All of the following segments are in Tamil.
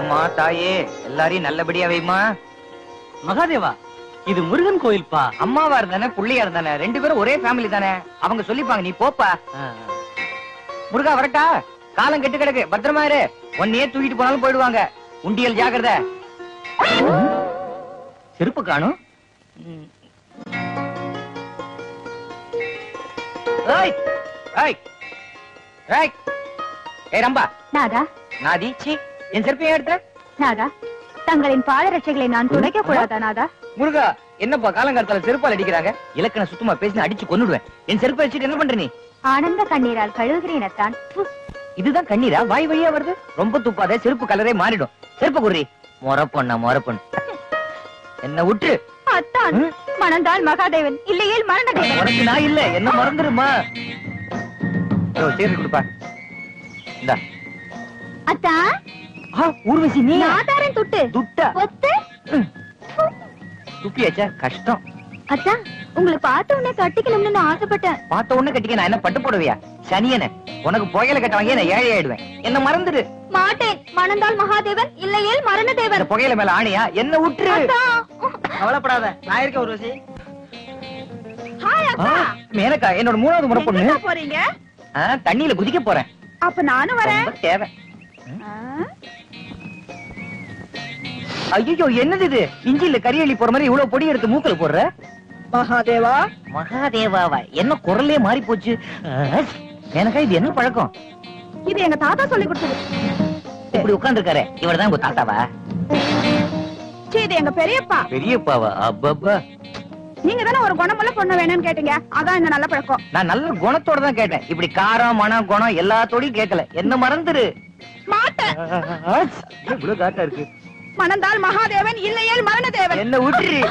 அம்மா தாயே எல்லாரையும் நல்லபடியா வைமா மகாதேவா இது முருகன் கோயில்பா அம்மாவா இருந்தானே புள்ளியா இருந்தானே ரெண்டு பேரும் ஒரே ஃபேமிலி தானே அவங்க சொல்லிப்பாங்க நீ போப்பா முருகா வரட்டா காலம் கெட்டு கிடக்கு பத்திரமா இரு ஒன்னையே தூக்கிட்டு போனாலும் போயிடுவாங்க உண்டியல் ஜாக்கிரதை செருப்பு காணும் ம். ஏய் ஏய் ஏய் ஏய் ரம்பா நாதா நாதி சீ என் செருப்பு ஏன் எடுத்த நாதா தங்களின் பாதரட்சைகளை நான் துடைக்க கூடாதா நாதா முருகா என்னப்பா காலங்காலத்தால செருப்பால் அடிக்கிறாங்க இலக்கண சுத்தமா பேசி அடிச்சு கொன்னுடுவேன் என் செருப்பை வச்சுட்டு என்ன பண்ற நீ ஆனந்த கண்ணீரால் கழுவுகிறேனத்தான் ப்பு. இதுதான் கண்ணீரா வாய் வழியா வருது ரொம்ப துப்பாத செருப்பு கலரே மாறிடும் செருப்பு குர்ரி மொற பொண்ணா மொற பொண்ணு என்ன விட்டு அத்தான் மணந்தால் மகாதேவன் இல்லையேல் மரணதேவன் உனக்கு நான் இல்ல என்ன மறந்துருமா ஓ சீரல் கொடுப்பா இந்தா அத்தா ஆ, ஊர்வசி நீ நாதாரன் துட்டு துட்டா ஒத்து துப்பியாச்சா கஷ்டம் அத்தா உங்களை பார்த்த உடனே கட்டிக்கணும்னு நான் ஆசைப்பட்டேன் பார்த்த உடனே கட்டிக்க நான் என்ன பட்டு போடுவியா சனியன உனக்கு புகையில கட்டவாங்க நான் ஏழை ஆயிடுவேன் என்ன மறந்துடு மாட்டேன் மணந்தால் மகாதேவன் இல்லையேல் மரணதேவன் இந்த புகையில மேல ஆணையா என்ன விட்டுரு அத்தா கவலைப்படாத நான் இருக்க ஊர்வசி ஹாய் ஆ, அத்தா மேனக்கா என்னோட மூணாவது முறை பொண்ணு எங்கக்கா போறீங்க ஆ, தண்ணியில குதிக்க போறேன் அப்ப நானும் வரேன் ரொம்ப தேவை ஆ? ஐயோ என்னது இது இஞ்சில கரியள்ளி போற மாதிரி இவ்வளவு பொடி எடுத்து மூக்கல போடுற மகாதேவா மகாதேவாவா என்ன குரலே மாறி போச்சு எனக்கா இது என்ன பழக்கம் இது எங்க தாத்தா சொல்லி கொடுத்தது இப்படி உட்கார்ந்துருக்காரு இவர்தான் உங்க தாத்தாவா சீ, இது எங்க பெரியப்பா பெரியப்பாவா அப்பப்பா நீங்க தானே ஒரு குணமுள்ள பொண்ணு வேணும்னு கேட்டீங்க அதான் இந்த நல்ல பழக்கம் நான் நல்ல குணத்தோட தான் கேட்டேன் இப்படி காரம் மனம் குணம் எல்லாத்தோடையும் கேட்கல என்ன மறந்துரு மாட்டேன் இவ்வளவு காட்டா இருக்கு மணந்தால் மகாதேவன் இல்லையேல் மரணதேவன் என்ன விட்டுரு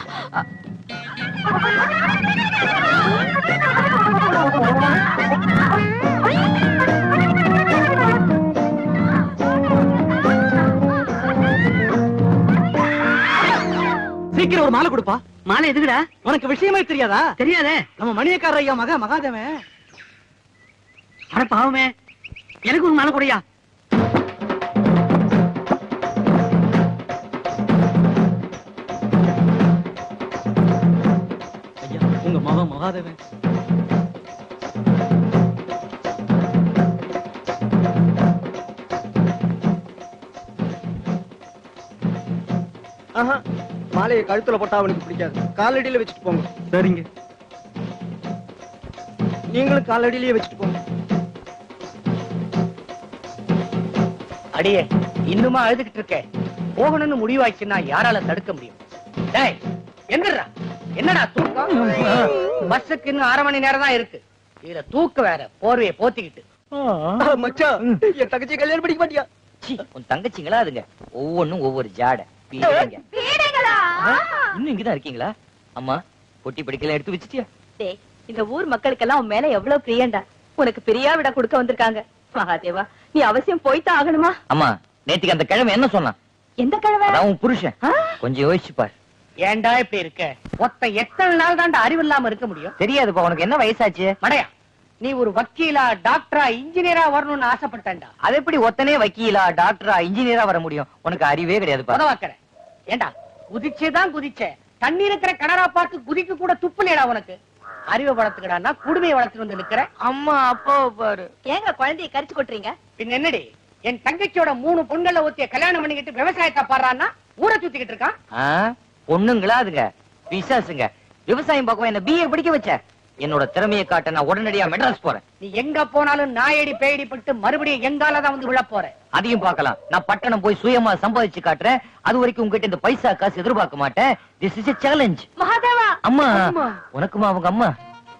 சீக்கிரம் ஒரு மாலை கொடுப்பா மாலை எதுக்குடா உனக்கு விஷயமே தெரியாதா தெரியாதே நம்ம மணியக்கார ஐயா மக மகாதேவன் அட பாவமே எனக்கு ஒரு மாலை கொடையா ஐயா உங்க மகன் மகாதேவன் ஆஹா மாலையை கழுத்துல போட்டா அவனுக்கு பிடிக்காது காலடியில வச்சுட்டு போங்க சரிங்க நீங்களும் காலடியிலேயே வச்சுட்டு போங்க அடியே இன்னுமா அழுதுகிட்டு இருக்க போகணும்னு முடிவாச்சுன்னா யாரால தடுக்க முடியும் டேய் எந்திரா என்னடா தூக்கம் பஸ்ஸுக்கு இன்னும் அரை மணி நேரம் தான் இருக்கு இதுல தூக்க வேற போர்வையை போத்திக்கிட்டு ஆ, மச்சான் என் தங்கச்சி கல்யாணம் பண்ணிக்க மாட்டியா சீ, உன் தங்கச்சிங்களா அதுங்க ஒவ்வொன்னும் ஒவ்வொரு ஜாடை பீடைங்க. வீடுகளா இன்னும் இங்கதான் இருக்கீங்களா அம்மா பொட்டி படிக்கல எடுத்து வச்சிட்டியா டேய் இந்த ஊர் மக்களுக்கெல்லாம் உன் மேல எவ்வளவு பிரியண்டா உனக்கு பிரியா விட கொடுக்க வந்திருக்காங்க மகாதேவா நீ அவசியம் போய்தான் ஆகணுமா அம்மா நேத்துக்கு அந்த கிழமை என்ன சொன்னான் எந்த கிழமை அதான் உன் புருஷன் ஆ? கொஞ்சம் யோசிச்சு பாரு ஏன்டா இப்படி இருக்க ஒத்த எத்தனை நாள் தான்டா அறிவு இல்லாம இருக்க முடியும் தெரியாதுப்பா உனக்கு என்ன வயசாச்சு மடையா நீ ஒரு வக்கீலா டாக்டரா இன்ஜினியரா வரணும்னு ஆசைப்பட்டேன்டா அது எப்படி ஒத்தனே வக்கீலா டாக்டரா இன்ஜினியரா வர முடியும் உனக்கு அறிவே கிடையாதுப்பா உதவாக்கற ஏண்டா குதிச்சேதான் குதிச்ச தண்ணி இருக்கிற கிணறா பார்த்து குதிக்க கூட துப்புலேடா உனக்கு அறிவை வளர்த்துக்கடான்னா குடுமையை வளர்த்துட்டு வந்து நிக்கிற அம்மா அப்பாவை பாரு ஏங்க குழந்தைய கரிச்சு கொட்டுறீங்க பின் என்னடி என் தங்கச்சியோட மூணு பொண்களை ஊத்திய கல்யாணம் பண்ணிக்கிட்டு விவசாயத்தை பாடுறான்னா ஊரை சுத்திக்கிட்டு இருக்கான் ஆ? பொண்ணுங்களா அதுங்க பிசாசுங்க விவசாயம் பக்கம் என்ன பிஏ படிக்க வச்ச என்னோட திறமையை காட்ட நான் உடனடியா மெட்ராஸ் போறேன் நீ எங்க போனாலும் நாயடி பேயடி பட்டு மறுபடியும் எங்கால தான் வந்து விழ போற அதையும் பார்க்கலாம் நான் பட்டணம் போய் சுயமா சம்பாதிச்சு காட்டுறேன் அது வரைக்கும் உங்ககிட்ட இந்த பைசா காசு எதிர்பார்க்க மாட்டேன் திஸ் இஸ் a சேலஞ்ச் மகாதேவா அம்மா அம்மா. உனக்குமா அவங்க அம்மா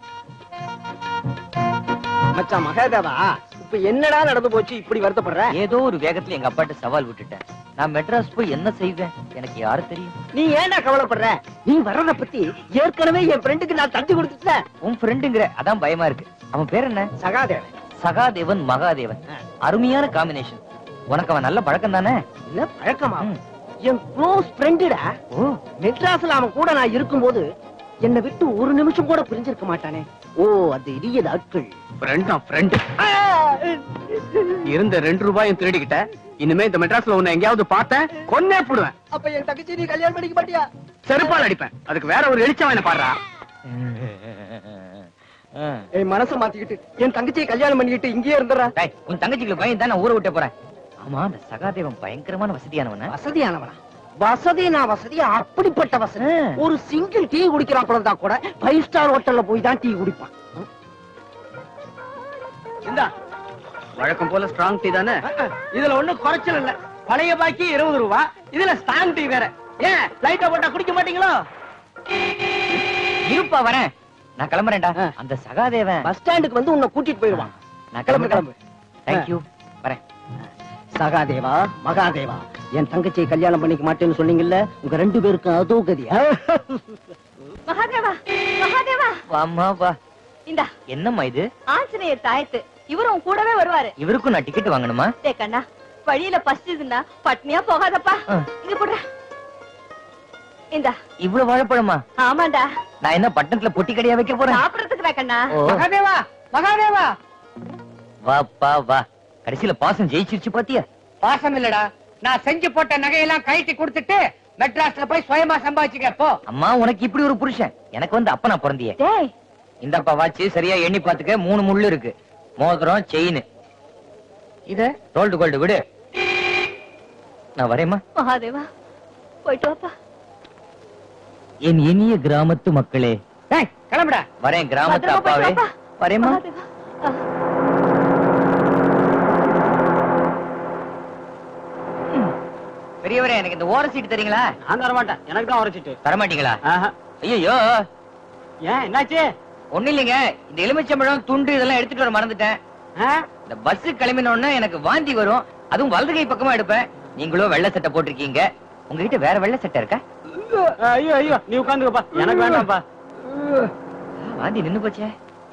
மச்சான் மகாதேவா இப்ப என்னடா நடந்து போச்சு இப்படி வருத்தப்படுற ஏதோ ஒரு வேகத்துல எங்க அப்பாட்ட சவால் விட்டுட்டேன் நான் மெட்ராஸ் போய் என்ன செய்வேன் எனக்கு யாரு தெரியும் நீ ஏன்டா கவலைப்படுற நீ வர்றத பத்தி ஏற்கனவே என் ஃப்ரெண்டுக்கு நான் தந்தி கொடுத்துட்டேன் உன் ஃப்ரெண்டுங்கிற அதான் பயமா இருக்கு அவன் பேர் என்ன சகாதேவன் சகாதேவன் மகாதேவன் அருமையான காம்பினேஷன் உனக்கு அவன் நல்ல பழக்கம் தானே இல்ல பழக்கமா ம். என் க்ளோஸ் ஃப்ரெண்டுடா ஓ மெட்ராஸ்ல அவன் கூட நான் இருக்கும்போது என்னை விட்டு ஒரு நிமிஷம் கூட பிரிஞ்சிருக்க மாட்டானே ஓ அந்த இடிய நாட்கள் ஃப்ரெண்டா ஃப்ரெண்ட் ஆ! இருந்த ரெண்டு ரூபாயும் திருடிக்கிட்ட இனிமே இந்த மெட்ராஸ்ல உன்னை எங்கேயாவது பார்த்தேன் கொன்னே போடுவேன் அப்ப என் தங்கச்சி நீ கல்யாணம் பண்ணிக்க மாட்டியா செருப்பால் அடிப்பேன் அதுக்கு வேற ஒரு வெளிச்சம் என்ன பாடுறா என் மனசை மாத்திக்கிட்டு என் தங்கச்சியை கல்யாணம் பண்ணிக்கிட்டு இங்கேயே இருந்துடுறா டேய், உன் தங்கச்சிக்கு பையன் தான் நான் ஊரை விட்டு போறேன் ஆமா அந்த சகாதேவன் பயங்கரமான வசதியானவன வசதியானவனா வசதி நான் வசதி அப்படிப்பட்ட வசதி ஒரு சிங்கிள் டீ குடிக்கிறான் தான் கூட ஃபைவ் ஸ்டார் ஹோட்டல்ல போய் தான் டீ குடிப்பான் இந்தா வழக்கம் போல ஸ்ட்ராங் டீ தானே இதுல ஒண்ணும் குறைச்சல் இல்ல பழைய பாக்கி இருபது ரூபா இதுல ஸ்ட்ராங் டீ வேற ஏன் லைட்டா போட்டா குடிக்க மாட்டீங்களோ இருப்பா வரேன் நான் கிளம்புறேன்டா ஆ. அந்த சகாதேவன் பஸ் ஸ்டாண்டுக்கு வந்து உன்னை கூட்டிட்டு போயிடுவான் நான் கிளம்பு, கிளம்பு கிளம்பு. தேங்க்யூ வரேன் சகாதேவா மகாதேவா என் தங்கச்சியை கல்யாணம் பண்ணிக்க மாட்டேன்னு சொன்னீங்கல்ல உங்க ரெண்டு பேருக்கும் அதோ கதியா மகாதேவா மகாதேவா வாம்மா வா இந்தா என்னம்மா இது ஆஞ்சநேயர் தாயத்து இவரும் உன் கூடவே வருவாரு இவருக்கும் நான் டிக்கெட் வாங்கணுமா டே கண்ணா வழியில பசிச்சதுன்னா பட்னியா போகாதப்பா ஆ. இங்க போடுற இந்தா இவ்வளவு வாழைப்பழமா ஆமாண்டா நான் என்ன பட்டணத்துல பொட்டி கடையா வைக்க போறேன் சாப்பிடறதுக்குடா கண்ணா ஓ, மகாதேவா மகாதேவா வாப்பா வா கடைசியில பாசம் ஜெயிச்சிருச்சு பாத்தியா பாசம் இல்லடா நான் செஞ்சு போட்ட நகையெல்லாம் கழட்டி கொடுத்துட்டு மெட்ராஸ்ல போய் சுயமா சம்பாதிச்சுக்க போ அம்மா உனக்கு இப்படி ஒரு புருஷன் எனக்கு வந்து அப்ப நான் பிறந்தியே டேய் இந்தப்பா வாட்சி சரியா எண்ணி பாத்துக்க மூணு முள்ளு இருக்கு மோதிரம் செயின் இத ரோல்டு கோல்டு விடு நான் வரேம்மா மகாதேவா போயிட்டு வாப்பா என் இனிய கிராமத்து மக்களே டேய், கிளம்புடா வரேன் கிராமத்து பத்திரமா போயிட்டு அப்பாவே வாப்பா. வரேம்மா மகாதேவா ஆ. பெரியவரே எனக்கு இந்த ஓர சீட்டு தரீங்களா நான் தர மாட்டேன் எனக்கு தான் உரைச்சிட்டு தர மாட்டீங்களா ஐயோ ஏன் என்னாச்சு ஒண்ணு இல்லைங்க இந்த எலுமிச்சம்பழம் துண்டு இதெல்லாம் எடுத்துட்டு வர மறந்துட்டேன் இந்த பஸ் கிளம்பின உடனே எனக்கு வாந்தி வரும் அதுவும் வலது கை பக்கமா எடுப்பேன் நீங்களும் வெள்ளை சட்டை போட்டிருக்கீங்க உங்ககிட்ட வேற வெள்ளை சட்டை இருக்கா ஐயோ ஐயோ நீ உட்காந்துக்கப்பா எனக்கு வேண்டாம்ப்பா வாந்தி நின்னு போச்சே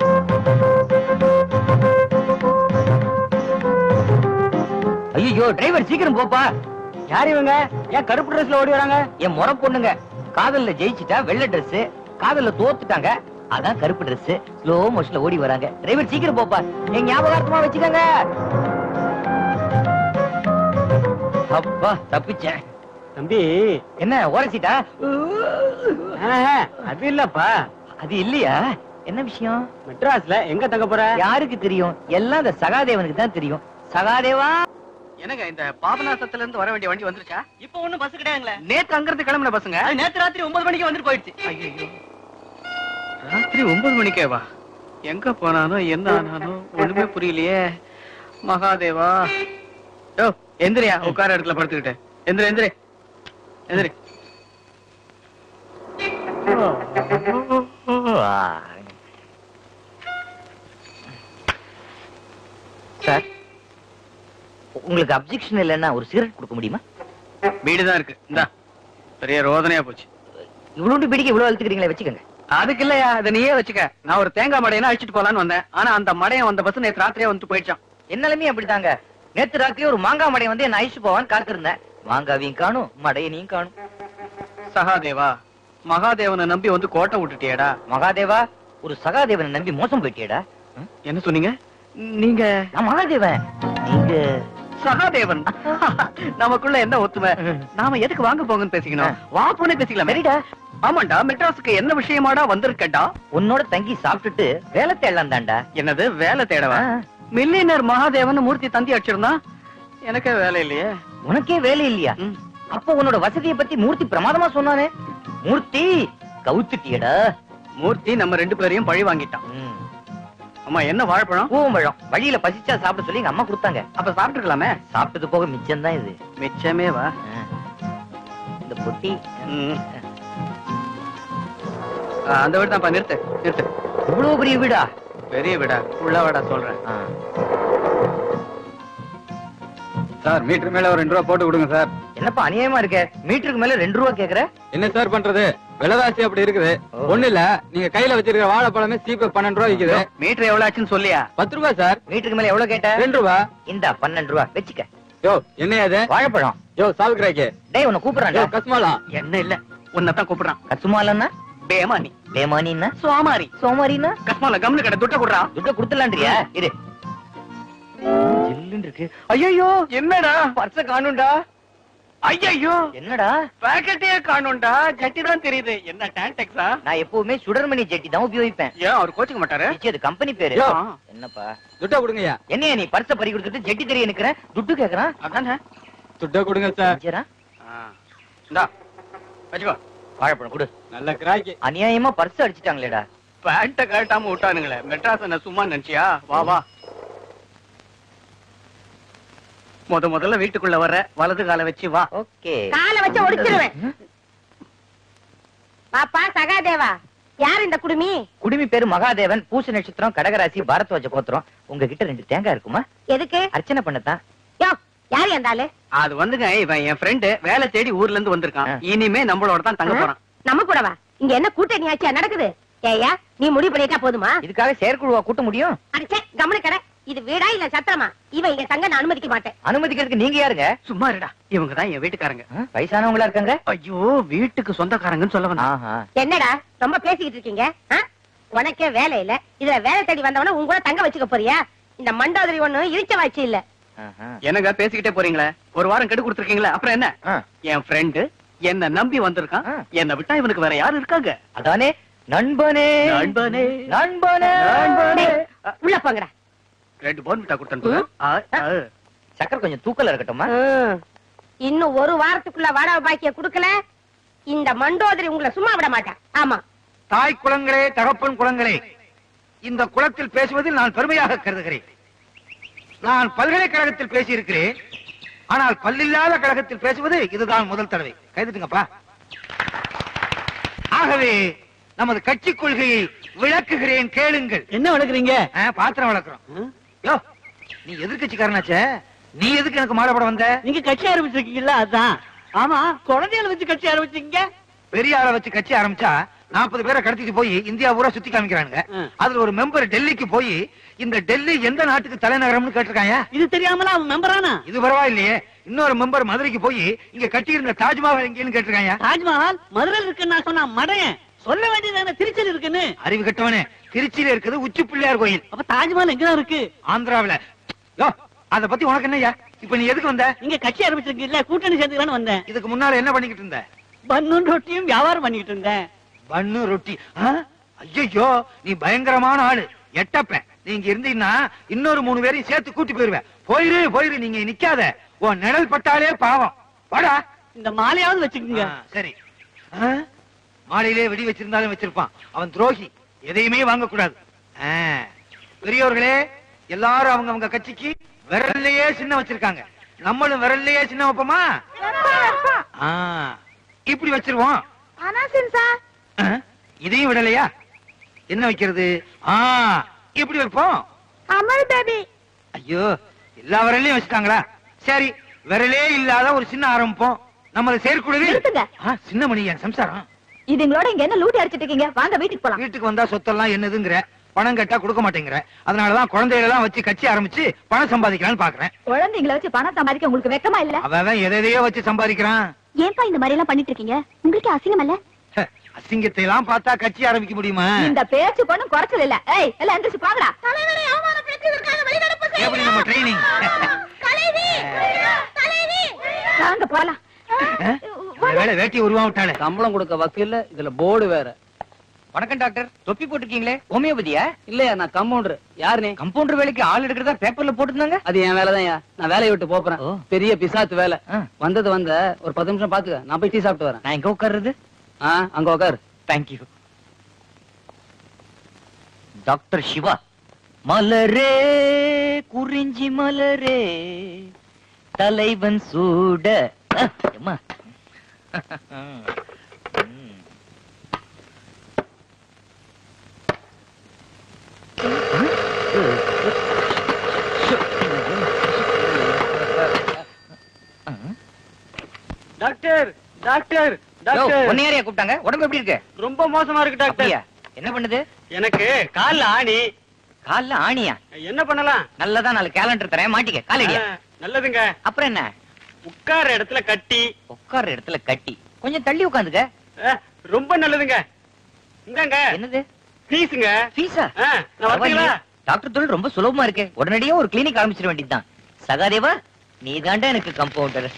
ஐயோ டிரைவர் சீக்கிரம் போப்பா யார் இவங்க ஏன் கருப்பு ட்ரெஸ்ல ஓடி வராங்க என் முறை பொண்ணுங்க காதல்ல ஜெயிச்சிட்டா வெள்ளை Dress காதல்ல தோத்துட்டாங்க அதான் கருப்பு Dress ஸ்லோ மோஷன்ல ஓடி வராங்க டிரைவர் சீக்கிரம் போப்பா என் ஞாபகார்த்தமா வச்சுக்கோங்க அப்பா தப்பிச்சேன் தம்பி என்ன ஓரசிட்டா அது இல்லப்பா அது இல்லையா என்ன விஷயம் மெட்ராஸ்ல எங்க தங்க போற யாருக்கு தெரியும் எல்லாம் இந்த சகாதேவனுக்கு தான் தெரியும் சகாதேவா என்னங்க இந்த பாபநாசத்துல இருந்து வர வேண்டிய வண்டி வந்துருச்சா இப்ப ஒண்ணும் பஸ் கிடையாதுங்களே நேத்து அங்க இருந்து கிளம்பின பசங்க அது நேத்து ராத்திரி ஒன்பது மணிக்கு வந்துட்டு போயிடுச்சு ஐயோ ராத்திரி ஒன்பது மணிக்கே வா எங்க போனானோ என்ன ஆனானோ ஒண்ணுமே புரியலையே மகாதேவா யோ எந்திரியா உட்கார இடத்துல படுத்துக்கிட்டு எந்திரி எந்திரி எந்திரி சார் உங்களுக்கு அப்ஜெக்ஷன் இல்லைன்னா ஒரு சிகரெட் கொடுக்க முடியுமா வீடுதான் இருக்கு இந்தா பெரிய ரோதனையா போச்சு இவ்வளவு பிடிக்க இவ்வளவு அழுத்துக்கிறீங்களே வச்சுக்கோங்க அதுக்கு இல்லையா அதை நீயே வச்சுக்க நான் ஒரு தேங்காய் மடையனா அழிச்சிட்டு போலான்னு வந்தேன் ஆனா அந்த மடையன் வந்த பஸ் நேத்து ராத்திரியே வந்துட்டு போயிடுச்சான் என்னாலுமே அப்படிதாங்க நேத்து ராத்திரி ஒரு மாங்காய் மடையை வந்து என்ன அழிச்சு போவான்னு காத்திருந்தேன் மாங்காவையும் காணும் மடையனையும் காணும் சகாதேவா மகாதேவனை நம்பி வந்து கோட்டை விட்டுட்டியேடா மகாதேவா ஒரு சகாதேவனை நம்பி மோசம் போயிட்டியடா ம்? என்ன சொன்னீங்க நீங்க நான் மகாதேவன் நீங்க சகாதேவன் நமக்குள்ள என்ன ஒத்துமை நாம எதுக்கு வாங்க போங்கன்னு பேசிக்கணும் வா போனே பேசிக்கலாம் சரிடா ஆமாண்டா மெட்ராஸுக்கு என்ன விஷயமாடா வந்திருக்கடா உன்னோட தங்கி சாப்பிட்டுட்டு வேலை தேடலாம் தான்டா என்னது வேலை தேடவா ஆ. மில்லியனர் மகாதேவன் மூர்த்தி தந்தி அடிச்சிருந்தான் எனக்கே வேலை இல்லையே உனக்கே வேலை இல்லையா ம். அப்போ உன்னோட வசதியை பத்தி மூர்த்தி பிரமாதமா சொன்னானே மூர்த்தி கவுத்துட்டியடா மூர்த்தி நம்ம ரெண்டு பேரையும் பழி வாங்கிட்டான் ம். அம்மா என்ன வாழைப்பழம் பூவம்பழம் வழியில பசிச்சா சாப்பிட சொல்லி எங்க அம்மா கொடுத்தாங்க அப்ப சாப்பிட்டுக்கலாமே சாப்பிட்டது போக மிச்சம் தான் இது மிச்சமே வா ஆ. இந்த பொட்டி ம். ஆ, அந்த வீடு தான் நிறுத்து நிறுத்து இவ்வளவு பெரிய வீடா பெரிய வீடா உள்ள வாடா சொல்றேன் ஆ. சார் மீட்டர் மேல ஒரு ரெண்டு ரூபா போட்டு கொடுங்க சார் என்னப்பா அநியாயமா இருக்க மீட்டருக்கு மேல ரெண்டு ரூபா கேக்குற என்ன சார் பண்றது விலைவாசி அப்படி இருக்குது ஓ. ஒண்ணு இல்ல நீங்க கையில வச்சிருக்கிற வாழைப்பழமே சீப்பு பன்னெண்டு ரூபா விக்குது மீட்டர் எவ்வளவு ஆச்சுன்னு சொல்லியா பத்து ரூபா சார் மீட்டருக்கு மேல எவ்வளவு கேட்ட ரெண்டு ரூபா இந்தா பன்னெண்டு ரூபா வச்சுக்க யோ என்ன அது வாழைப்பழம் யோ சாவுக்குறாக்கே டேய் உன்னை யோ கூப்பிடுறான்டா கஸ்மாலாம் என்ன இல்ல உன்னதான் கூப்பிடுறான் கசுமாலன்னா பேமானி லேமானின்னா சுவாமாரி சோமாரின்னா கஸ்மால கம்னு கடை துட்ட குடுறான் துட்ட குடுத்துலான்றியா இரு ஜில்லுன்னு இருக்கு ஐயோ என்னடா பர்ஸ காணும்டா ஐயோ என்னடா பாக்கெட்டே காணும்டா ஜட்டி தான் தெரியுது என்ன டான்டெக்ஸா நான் எப்பவுமே சுடர்மணி ஜெட்டி தான் உபயோகிப்பேன் ஏன் அவர் கோச்சிக்க மாட்டாரு நிச்சயம் அது கம்பெனி பேரு யோ. என்னப்பா துட்டா கொடுங்கய்யா என்னையா நீ பர்ஸ பறி கொடுத்துட்டு ஜெட்டி தெரிய நிக்கிற துட்டு கேக்குறான் அதானே துட்டா கொடுங்க சார் அஞ்சரா? இந்தா வச்சுக்கோ வாழைப்பழம் கொடு நல்ல கிராக்கி அநியாயமா பர்ஸ் அடிச்சிட்டாங்களேடா பேண்ட கழட்டாம விட்டானுங்களே மெட்ராஸ் என்ன சும்மா நினைச்சியா வா வா முத முதல்ல வீட்டுக்குள்ள வர்ற வலது காலை வச்சு வா ஓகே காலை வச்சு ஒடிச்சிருவேன் பாப்பா சகாதேவா யார் இந்த குடுமி குடுமி பேரு மகாதேவன் பூச நட்சத்திரம் கடகராசி பாரத்வாஜ கோத்திரம் உங்ககிட்ட ரெண்டு தேங்காய் இருக்குமா எதுக்கு அர்ச்சனை பண்ணத்தான் யோ யார் இருந்தாலு அது வந்துங்க இவன் என் ஃப்ரெண்டு வேலை தேடி ஊர்ல இருந்து வந்திருக்கான் ஆ. இனிமே நம்மளோட தான் தங்க போறான் நம்ம கூடவா இங்க என்ன கூட்டணி ஆச்சியா நடக்குது ஏயா நீ முடிவு பண்ணிட்டா போதுமா இதுக்காக செயற்குழுவா கூட்ட முடியும் அடிச்சே கவனி கடை இது வீடா இல்ல சத்திரமா இவன் இங்க தங்க நான் அனுமதிக்க மாட்டேன் அனுமதிக்கிறதுக்கு நீங்க யாருங்க சும்மா இருடா இவங்க தான் என் வீட்டுக்காரங்க ஆ, வயசானவங்களா இருக்காங்க ஐயோ வீட்டுக்கு சொந்தக்காரங்கன்னு சொல்ல வந்தா ஆஹா என்னடா ரொம்ப பேசிக்கிட்டு இருக்கீங்க ஆ? உனக்கே வேலை இல்ல இதுல வேலை தேடி வந்தவன உங்க கூட தங்க வச்சுக்க போறியா இந்த மண்டாதிரி ஒண்ணு இழிச்ச வாய்ச்சி இல்ல ஆஹா. என்னங்க பேசிக்கிட்டே போறீங்களே ஒரு வாரம் கெடு கொடுத்துருக்கீங்களே அப்புறம் என்ன ஆ, என் ஃப்ரெண்டு என்ன நம்பி வந்திருக்கான் ஆ. என்ன விட்டா இவனுக்கு வேற யாரு இருக்காங்க அதானே நண்பனே நண்பனே. நண்பனே நண்பனே. உள்ள போங்கடா ரெண்டு போன் விட்டா கொடுத்தேன் சக்கரை கொஞ்சம் தூக்கல இருக்கட்டுமா ம். இன்னும் ஒரு வாரத்துக்குள்ள வாடகை பாக்கிய குடுக்கல இந்த மண்டோதரி உங்களை சும்மா விட மாட்டேன் ஆமா தாய் குளங்களே தகப்பன் குளங்களே இந்த குளத்தில் பேசுவதில் நான் பெருமையாக கருதுகிறேன் நான் பல்கலைக்கழகத்தில் பேசியிருக்கிறேன் ஆனால் பல்லில்லாத கழகத்தில் பேசுவது இதுதான் முதல் தடவை கைதுட்டுங்கப்பா ஆகவே நமது கட்சி கொள்கையை விளக்குகிறேன் கேளுங்கள் என்ன வளர்க்குறீங்க ஆ, பாத்திரம் வளர்க்கிறோம் யோ நீ எதிர்கட்சிக்காரனாச்சே நீ எதுக்கு எனக்கு மாலை போட வந்த நீங்க கட்சி ஆரம்பிச்சிருக்கீங்கல்ல அதான் ஆமா குழந்தைகளை வச்சு கட்சி ஆரம்பிச்சீங்க பெரிய ஆளை வச்சு கட்சி ஆரம்பிச்சா நாற்பது பேரை கடத்திட்டு போய் இந்தியா பூரா சுத்தி காமிக்கிறானுங்க ம். அதுல ஒரு மெம்பர் டெல்லிக்கு போய் இந்த டெல்லி எந்த நாட்டுக்கு தலைநகரம்னு கேட்டிருக்காங்க இது தெரியாமல அவன் மெம்பரானா இது பரவாயில்லையே இன்னொரு மெம்பர் மதுரைக்கு போய் இங்க கட்டியிருந்த தாஜ்மஹால் எங்கேன்னு கேட்டிருக்காங்க தாஜ்மஹால் மதுரையில் இருக்குன்னு நான் சொன்னா மடையன் சொல்ல வேண்டியதானே திருச்சியில் இருக்குன்னு அறிவு கட்டவனே திருச்சியில இருக்குது உச்சி பிள்ளையார் கோயில் அப்ப தாஜ்மஹால் எங்கதான் இருக்கு ஆந்திராவுல யோ அத பத்தி உனக்கு என்னய்யா இப்ப நீ எதுக்கு வந்த நீங்க கட்சி ஆரம்பிச்சிருக்கீங்கல்ல கூட்டணி சேர்ந்துக்கலான்னு வந்தேன் இதுக்கு முன்னால என்ன பண்ணிக்கிட்டு இருந்த பன்னும் ரொட்டியும் வியாபாரம் பண்ணிக்கிட்டு இருந்தேன் பண்ணு ரொட்டி ஐயோ நீ பயங்கரமான ஆளு எட்டப்ப நீங்க இருந்தீங்கன்னா இன்னொரு மூணு பேரையும் சேர்த்து கூட்டி போயிருவேன் போயிரு போயிரு நீங்க நிக்காத உன் நிழல் பட்டாலே பாவம் வாடா இந்த மாலையாவது வச்சுக்கோங்க ஆ, சரி ஆ? மாலையிலே வெடி வச்சிருந்தாலும் வச்சிருப்பான் அவன் துரோகி எதையுமே வாங்க கூடாது ஆ. பெரியோர்களே எல்லாரும் அவங்க அவங்க கட்சிக்கு விரல்லையே சின்ன வச்சிருக்காங்க நம்மளும் விரல்லையே சின்ன வைப்போமா ஆ, இப்படி வச்சிருவோம் ஆனா சின்சா ஆ, இதையும் விடலையா என்ன வைக்கிறது ஆ இப்படி வைப்போம் அமல் பேபி ஐயோ எல்லா விரலையும் வச்சுட்டாங்களா சரி விரலே இல்லாத ஒரு சின்ன ஆரம்பிப்போம் நம்மள செயற்குழுவில் நிறுத்துங்க. ஆ, சின்ன மணி என் சம்சாரம் இது எங்களோட இங்க என்ன லூட்டி அடிச்சிட்டு இருக்கீங்க வாங்க வீட்டுக்கு போலாம் வீட்டுக்கு வந்தா சொத்தெல்லாம் என்னதுங்கிற பணம் கேட்டா கொடுக்க மாட்டேங்கிற அதனாலதான் குழந்தைகளை எல்லாம் வச்சு கட்சி ஆரம்பிச்சு பணம் சம்பாதிக்கலாம்னு பாக்குறேன் குழந்தைங்களை வச்சு பணம் சம்பாதிக்க உங்களுக்கு வெக்கமா இல்ல அவன் எதையோ வச்சு சம்பாதிக்கிறான் ஏன்பா இந்த மாதிரி எல்லாம் பண்ணிட்டு இருக்கீங்க உங்களுக்கு அசிங்கம் இல்ல ஹ, அசிங்கத்தை எல்லாம் பார்த்தா கட்சி ஆரம்பிக்க முடியுமா இந்த பேச்சு கொண்டும் குறைச்சல் இல்ல ஏய் எல்லாம் எந்திரிச்சு போங்கடா தலைவரை அவமானப்படுத்தியதற்காக வெளிநடப்பு எப்படி நம்ம ட்ரைனிங் வாங்க போலாம் வேலை வேட்டி உருவம் விட்டாளே சம்பளம் கொடுக்க வக்கீல்ல இதுல போர்டு வேற வணக்கம் டாக்டர் தொப்பி போட்டிருக்கீங்களே ஹோமியோபதியா இல்லையா நான் கம்பவுண்டர் யாரு நீ கம்பவுண்டர் வேலைக்கு ஆள் எடுக்கிறதா பேப்பர்ல போட்டுருந்தாங்க அது என் வேலைதான் நான் வேலையை விட்டு போறேன் ஓ. பெரிய பிசாத்து வேலை ஆ. வந்தது வந்த ஒரு பத்து நிமிஷம் பாத்துக்க நான் போய் டீ சாப்பிட்டு வரேன் நான் எங்க உட்கார்றது ஆ, அங்க உட்காரு தேங்க்யூ டாக்டர் சிவா மலரே குறிஞ்சி மலரே தலைவன் சூட அஹ், அம்மா. ம். டாக்டர் டாக்டர் யோ, உன்னை யாரையா கூப்பிட்டாங்க உடம்பு எப்படி இருக்கு ரொம்ப மோசமா இருக்கு அப்படியா என்ன பண்ணுது எனக்கு கால்ல ஆணி கால்ல ஆணியா என்ன பண்ணலாம் நல்லதா நாலு கேலண்டர் தரேன் மாட்டிக்க காலடியா நல்லதுங்க அப்புறம் என்ன உட்கார இடத்துல கட்டி உட்கார்ற இடத்துல கட்டி கொஞ்சம் தள்ளி உட்காந்துக்க ரொம்ப நல்லதுங்க இந்தாங்க என்னது ஃபீஸுங்க ஃபீஸா நான் வரட்டுங்களா டாக்டர் தொழில் ரொம்ப சுலபமா இருக்கு உடனடியா ஒரு கிளினிக் ஆரம்பிச்சிட வேண்டியதுதான் சகாதேவா நீ தாண்டா எனக்கு கம்பவுண்டர்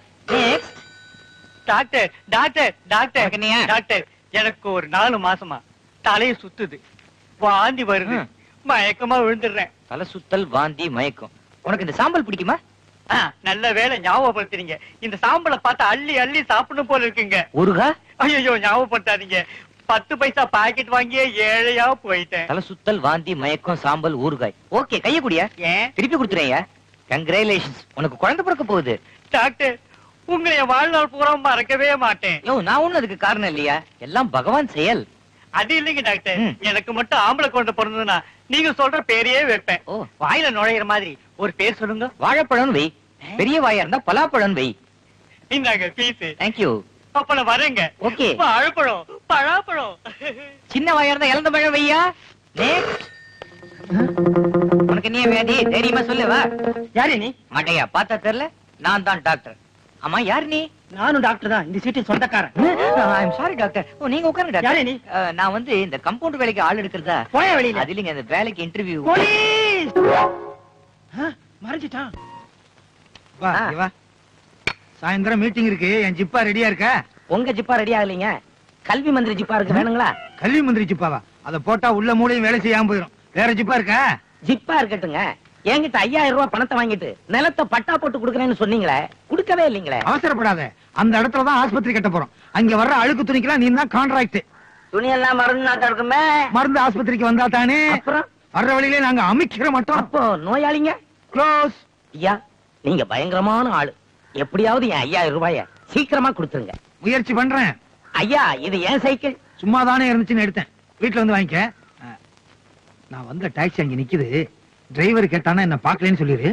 டாக்டர் டாக்டர் டாக்டர் மகனியா? டாக்டர் எனக்கு ஒரு நாலு மாசமா தலைய சுத்துது வாந்தி வருது ம். மயக்கமா விழுந்துடுறேன் தலை சுத்தல் வாந்தி மயக்கம் உனக்கு இந்த சாம்பல் பிடிக்குமா ஆ, நல்ல வேளை ஞாபகப்படுத்துறீங்க இந்த சாம்பலை பார்த்து அள்ளி அள்ளி சாப்பிடணும் போல இருக்குங்க ஊருகா ஐயோ ஞாபகப்படுத்தாதீங்க பத்து பைசா பாக்கெட் வாங்கியே ஏழையா போயிட்டேன் தலை சுத்தல் வாந்தி மயக்கம் சாம்பல் ஊறுகாய் ஓகே கைய குடியா ஏன் திருப்பி கொடுத்துறேன் கங்க்ராச்சுலேஷன்ஸ் உனக்கு குழந்தை பிறக்க போகுது டாக்டர் உங்களை என் வாழ்நாள் பூரா மறக்கவே மாட்டேன் யோ நான் ஒண்ணும் அதுக்கு காரணம் இல்லையா எல்லாம் பகவான் செயல் அது இல்லைங்க டாக்டர் ம். எனக்கு மட்டும் ஆம்பளை குழந்தை பிறந்ததுன்னா நீங்க சொல்ற பேரையே வைப்பேன் ஓ வாயில நுழையிற மாதிரி ஒரு பேர் சொல்லுங்க வாழைப்பழம் வை பெரிய வாயா இருந்தா பலாப்பழம் வை இந்தாங்க பீஸ் தேங்க்யூ அப்ப நான் வரேங்க ஓகே வாழைப்பழம் பழாப்பழம் சின்ன வாயா இருந்தா இழந்த பழம் வையா Next. உனக்கு நீ வியாதி தைரியமா சொல்லு வா யாரு நீ மாட்டையா பார்த்தா தெரியல நான் தான் டாக்டர் ஆமா யார் நீ நானும் டாக்டர் தான் இந்த சீட்டின் சொந்தக்காரன் ஐம் சாரி டாக்டர் ஓ நீங்க உட்காருங்க யாரு டாக்டர் நீ? அஹ், நான் வந்து இந்த கம்பவுண்ட் வேலைக்கு ஆள் எடுக்கிறதா போய வெளியில அது இல்லைங்க இந்த வேலைக்கு இன்டர்வியூ போலீஸ் மறைஞ்சிட்டான் வா ஆ. இங்க வா சாயந்தரம் மீட்டிங் இருக்கு என் ஜிப்பா ரெடியா இருக்கா உங்க ஜிப்பா ரெடி ஆகலைங்க கல்வி மந்திரி ஜிப்பா இருக்கு வேணுங்களா கல்வி மந்திரி ஜிப்பாவா அதை போட்டா உள்ள மூலையும் வேலை செய்யாம போயிடும் வேற ஜிப்பா இருக்கா ஜிப்பா இருக்கட்டுங்க என்கிட்ட ஐயாயிரம் ரூபாய் பணத்தை வாங்கிட்டு நிலத்தை பட்டா போட்டு கொடுக்குறேன்னு சொன்னீங்களே கொடுக்கவே இல்லைங்களே அவசரப்படாத அந்த இடத்துல தான் ஆஸ்பத்திரி கட்ட போறோம் அங்க வர்ற அழுக்கு துணிக்கெல்லாம் நீ தான் கான்ட்ராக்ட் துணி எல்லாம் மருந்து நாட்டம் இருக்குமே மருந்து ஆஸ்பத்திரிக்கு வந்தா தானே அப்புறம் வர்ற வழியிலே நாங்க அமைக்கிற மாட்டோம் அப்போ நோயாளிங்க க்ளோஸ் ஐயா நீங்க பயங்கரமான ஆளு எப்படியாவது என் ஐயாயிரம் ரூபாய சீக்கிரமா கொடுத்துருங்க முயற்சி பண்றேன் ஐயா இது ஏன் சைக்கிள் சும்மா தானே இருந்துச்சுன்னு எடுத்தேன் வீட்டுல வந்து வாங்கிக்க அஹ், நான் வந்த டாக்ஸி அங்க நிக்குது டிரைவர் கேட்டானா என்ன பாக்கலன்னு சொல்லிரு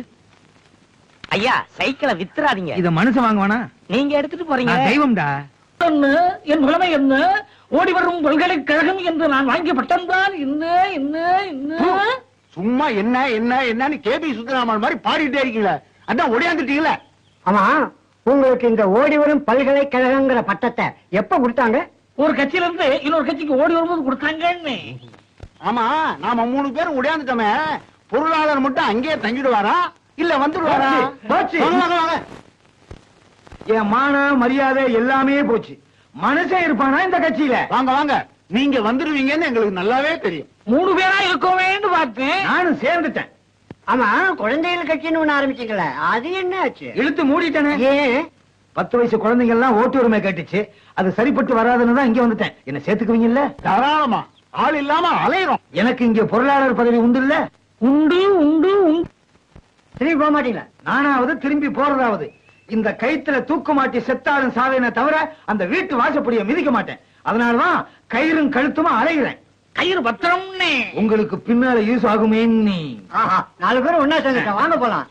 ஐயா சைக்கிளை வித்துறாதீங்க இத மனுஷன் வாங்குவானா நீங்க எடுத்துட்டு போறீங்க நான் தெய்வம்டா என்ன என் நிலைமை என்ன ஓடி வரும் பல்கலைக்கழகம் என்று நான் வாங்கிய பட்டம் தான் என்ன என்ன என்ன சும்மா என்ன என்ன என்னன்னு கேபி சுந்தராமன் மாதிரி பாடிட்டே இருக்கீங்களே அதான் ஒடியாந்துட்டீங்களே ஆமா உங்களுக்கு இந்த ஓடி வரும் பல்கலைக்கழகங்கிற பட்டத்தை எப்ப கொடுத்தாங்க ஒரு கட்சியில இருந்து இன்னொரு கட்சிக்கு ஓடி வரும்போது கொடுத்தாங்கன்னு ஆமா நாம மூணு பேரும் ஒடியாந்துட்டோமே பொருளாளர் மட்டும் அங்கேயே தங்கிடுவாரா இல்ல வந்துடுவாரா போச்சு. வாங்க, வாங்க, வாங்க. என் மான மரியாதை எல்லாமே போச்சு மனுஷன் இருப்பானா இந்த கட்சியில வாங்க வாங்க நீங்க வந்துருவீங்கன்னு எங்களுக்கு நல்லாவே தெரியும் மூணு பேரா இருக்கோமேன்னு பார்த்தேன் நானும் சேர்ந்துட்டேன் ஆமா குழந்தைகள் கட்சின்னு ஒண்ணு ஆரம்பிச்சீங்களே அது என்ன ஆச்சு இழுத்து மூடிட்டேனே ஏன் பத்து வயசு குழந்தைங்க எல்லாம் ஓட்டு உரிமை கேட்டுச்சு அது சரிப்பட்டு வராதுன்னு தான் இங்க வந்துட்டேன் என்ன சேர்த்துக்குவீங்கல்ல தாராளமா ஆள் இல்லாம அலையிறோம் எனக்கு இங்க பொருளாளர் பதவி உண்டு இல்ல உண்டு உண்டு உண்டு திரும்பி போக மாட்டீங்களா நானாவது திரும்பி போறதாவது இந்த கைத்துல தூக்கு மாட்டி செத்தாலும் சாவேனே தவிர அந்த வீட்டு வாசப்படியை மிதிக்க மாட்டேன் அதனாலதான் கயிறும் கழுத்துமா அலைகிறேன் கயிறு பத்திரம்னே உங்களுக்கு பின்னால யூஸ் ஆகுமேன்னு ஆஹா நாலு பேரும் ஒன்னா சேர்ந்துட்டோம் வாங்க போலாம்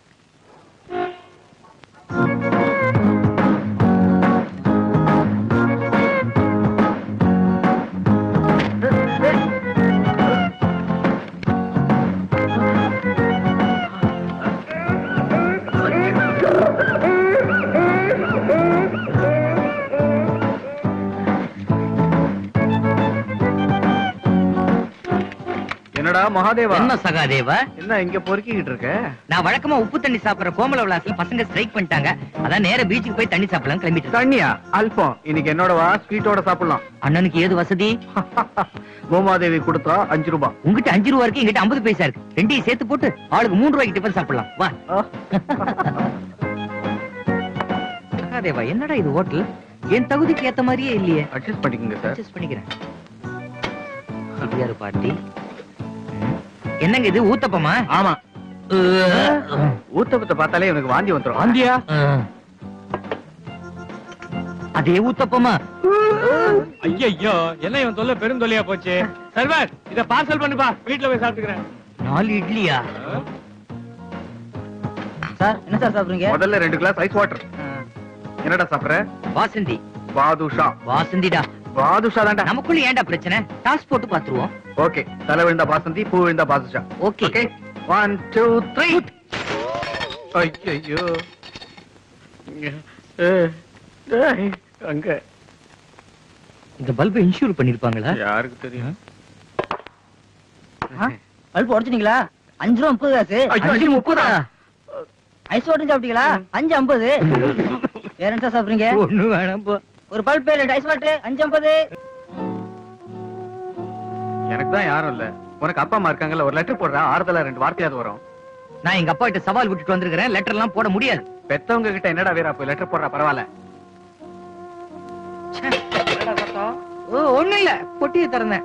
என்னடா மகாதேவா என்ன சகாதேவா என்ன இங்க பொறுக்கிக்கிட்டு இருக்க நான் வழக்கமா உப்பு தண்ணி சாப்பிடுற கோமல விளாஸ்ல பசங்க ஸ்ட்ரைக் பண்ணிட்டாங்க அதான் நேரா பீச்சுக்கு போய் தண்ணி சாப்பிடலாம் கிளம்பிட்டு இருக்கேன். தண்ணியா அல்பம் இன்னைக்கு என்னோட வா ஸ்வீட்டோட சாப்பிடலாம் அண்ணனுக்கு ஏது வசதி கோமாதேவி கொடுத்தா அஞ்சு ரூபாய் உங்ககிட்ட அஞ்சு ரூபா இருக்கு எங்கிட்ட ஐம்பது பைசா இருக்கு ரெண்டையும் சேர்த்து போட்டு ஆளுக்கு மூணு ரூபாய்க்கு டிஃபன் சாப்பிடலாம் வா சகாதேவா என்னடா இது ஹோட்டல் என் தகுதிக்கு ஏத்த மாதிரியே இல்லையே அட்ஜஸ்ட் பண்ணிக்கோங்க சார் அட்ஜஸ்ட் பண்ணிக்கிறேன் சிபிஆர் பார்ட்டி ம். என்னங்க இது ஊத்தப்பமா ஆமா ஊத்தப்பத்தை பார்த்தாலே எனக்கு வாந்தி வந்துரும் வாந்தியா அதே ஊத்தப்பமா ஐயோ என்ன இவன் தொல்லை பெருந்தொல்லையா போச்சு சர்வர் இத பார்சல் பண்ணுப்பா வீட்டுல போய் சாப்பிட்டுக்கிறேன் நாலு இட்லியா சார் என்ன சார் சாப்பிடுறீங்க முதல்ல ரெண்டு கிளாஸ் ஐஸ் வாட்டர் என்னடா சாப்பிடுற வாசந்தி பாதுஷா வாசந்திடா பாதுஷா தான்டா நமக்குள்ள ஏன்டா பிரச்சனை டாஸ் போட்டு பாத்துருவோம் ஓகே தலை விழுந்தா பாசந்தி பூ விழுந்தா badusha okay okay one two three ஐயோ அங்க இந்த பல்பை இன்சூர் பண்ணிருப்பாங்களா யாருக்கு தெரியும் பல்ப் உடச்சிட்டீங்களா அஞ்சு ரூபா முப்பது காசு ஐயோ, அஞ்சு முப்பதா ஐஸ் வாட்டர் சாப்பிட்டீங்களா அஞ்சு ஐம்பது வேற என்ன சாப்பிடுறீங்க ஒண்ணு வேணாம் போ ஒரு பல்ப் பேர் ஐஸ் வாட்டர் அஞ்சு ஐம்பது எனக்கு தான் யாரும் இல்ல உனக்கு அப்பா அம்மா இருக்காங்கல்ல ஒரு லெட்டர் போடுறா ஆறுதலா ரெண்டு வார்த்தையாவது வரும் நான் எங்க அப்பா கிட்ட சவால் விட்டுட்டு வந்திருக்கிறேன் லெட்டர் எல்லாம் போட முடியாது பெத்தவங்க கிட்ட என்னடா வீரா போய் லெட்டர் போடுறா பரவாயில்ல ஓ ஒண்ணு இல்ல பொட்டியை திறந்தேன்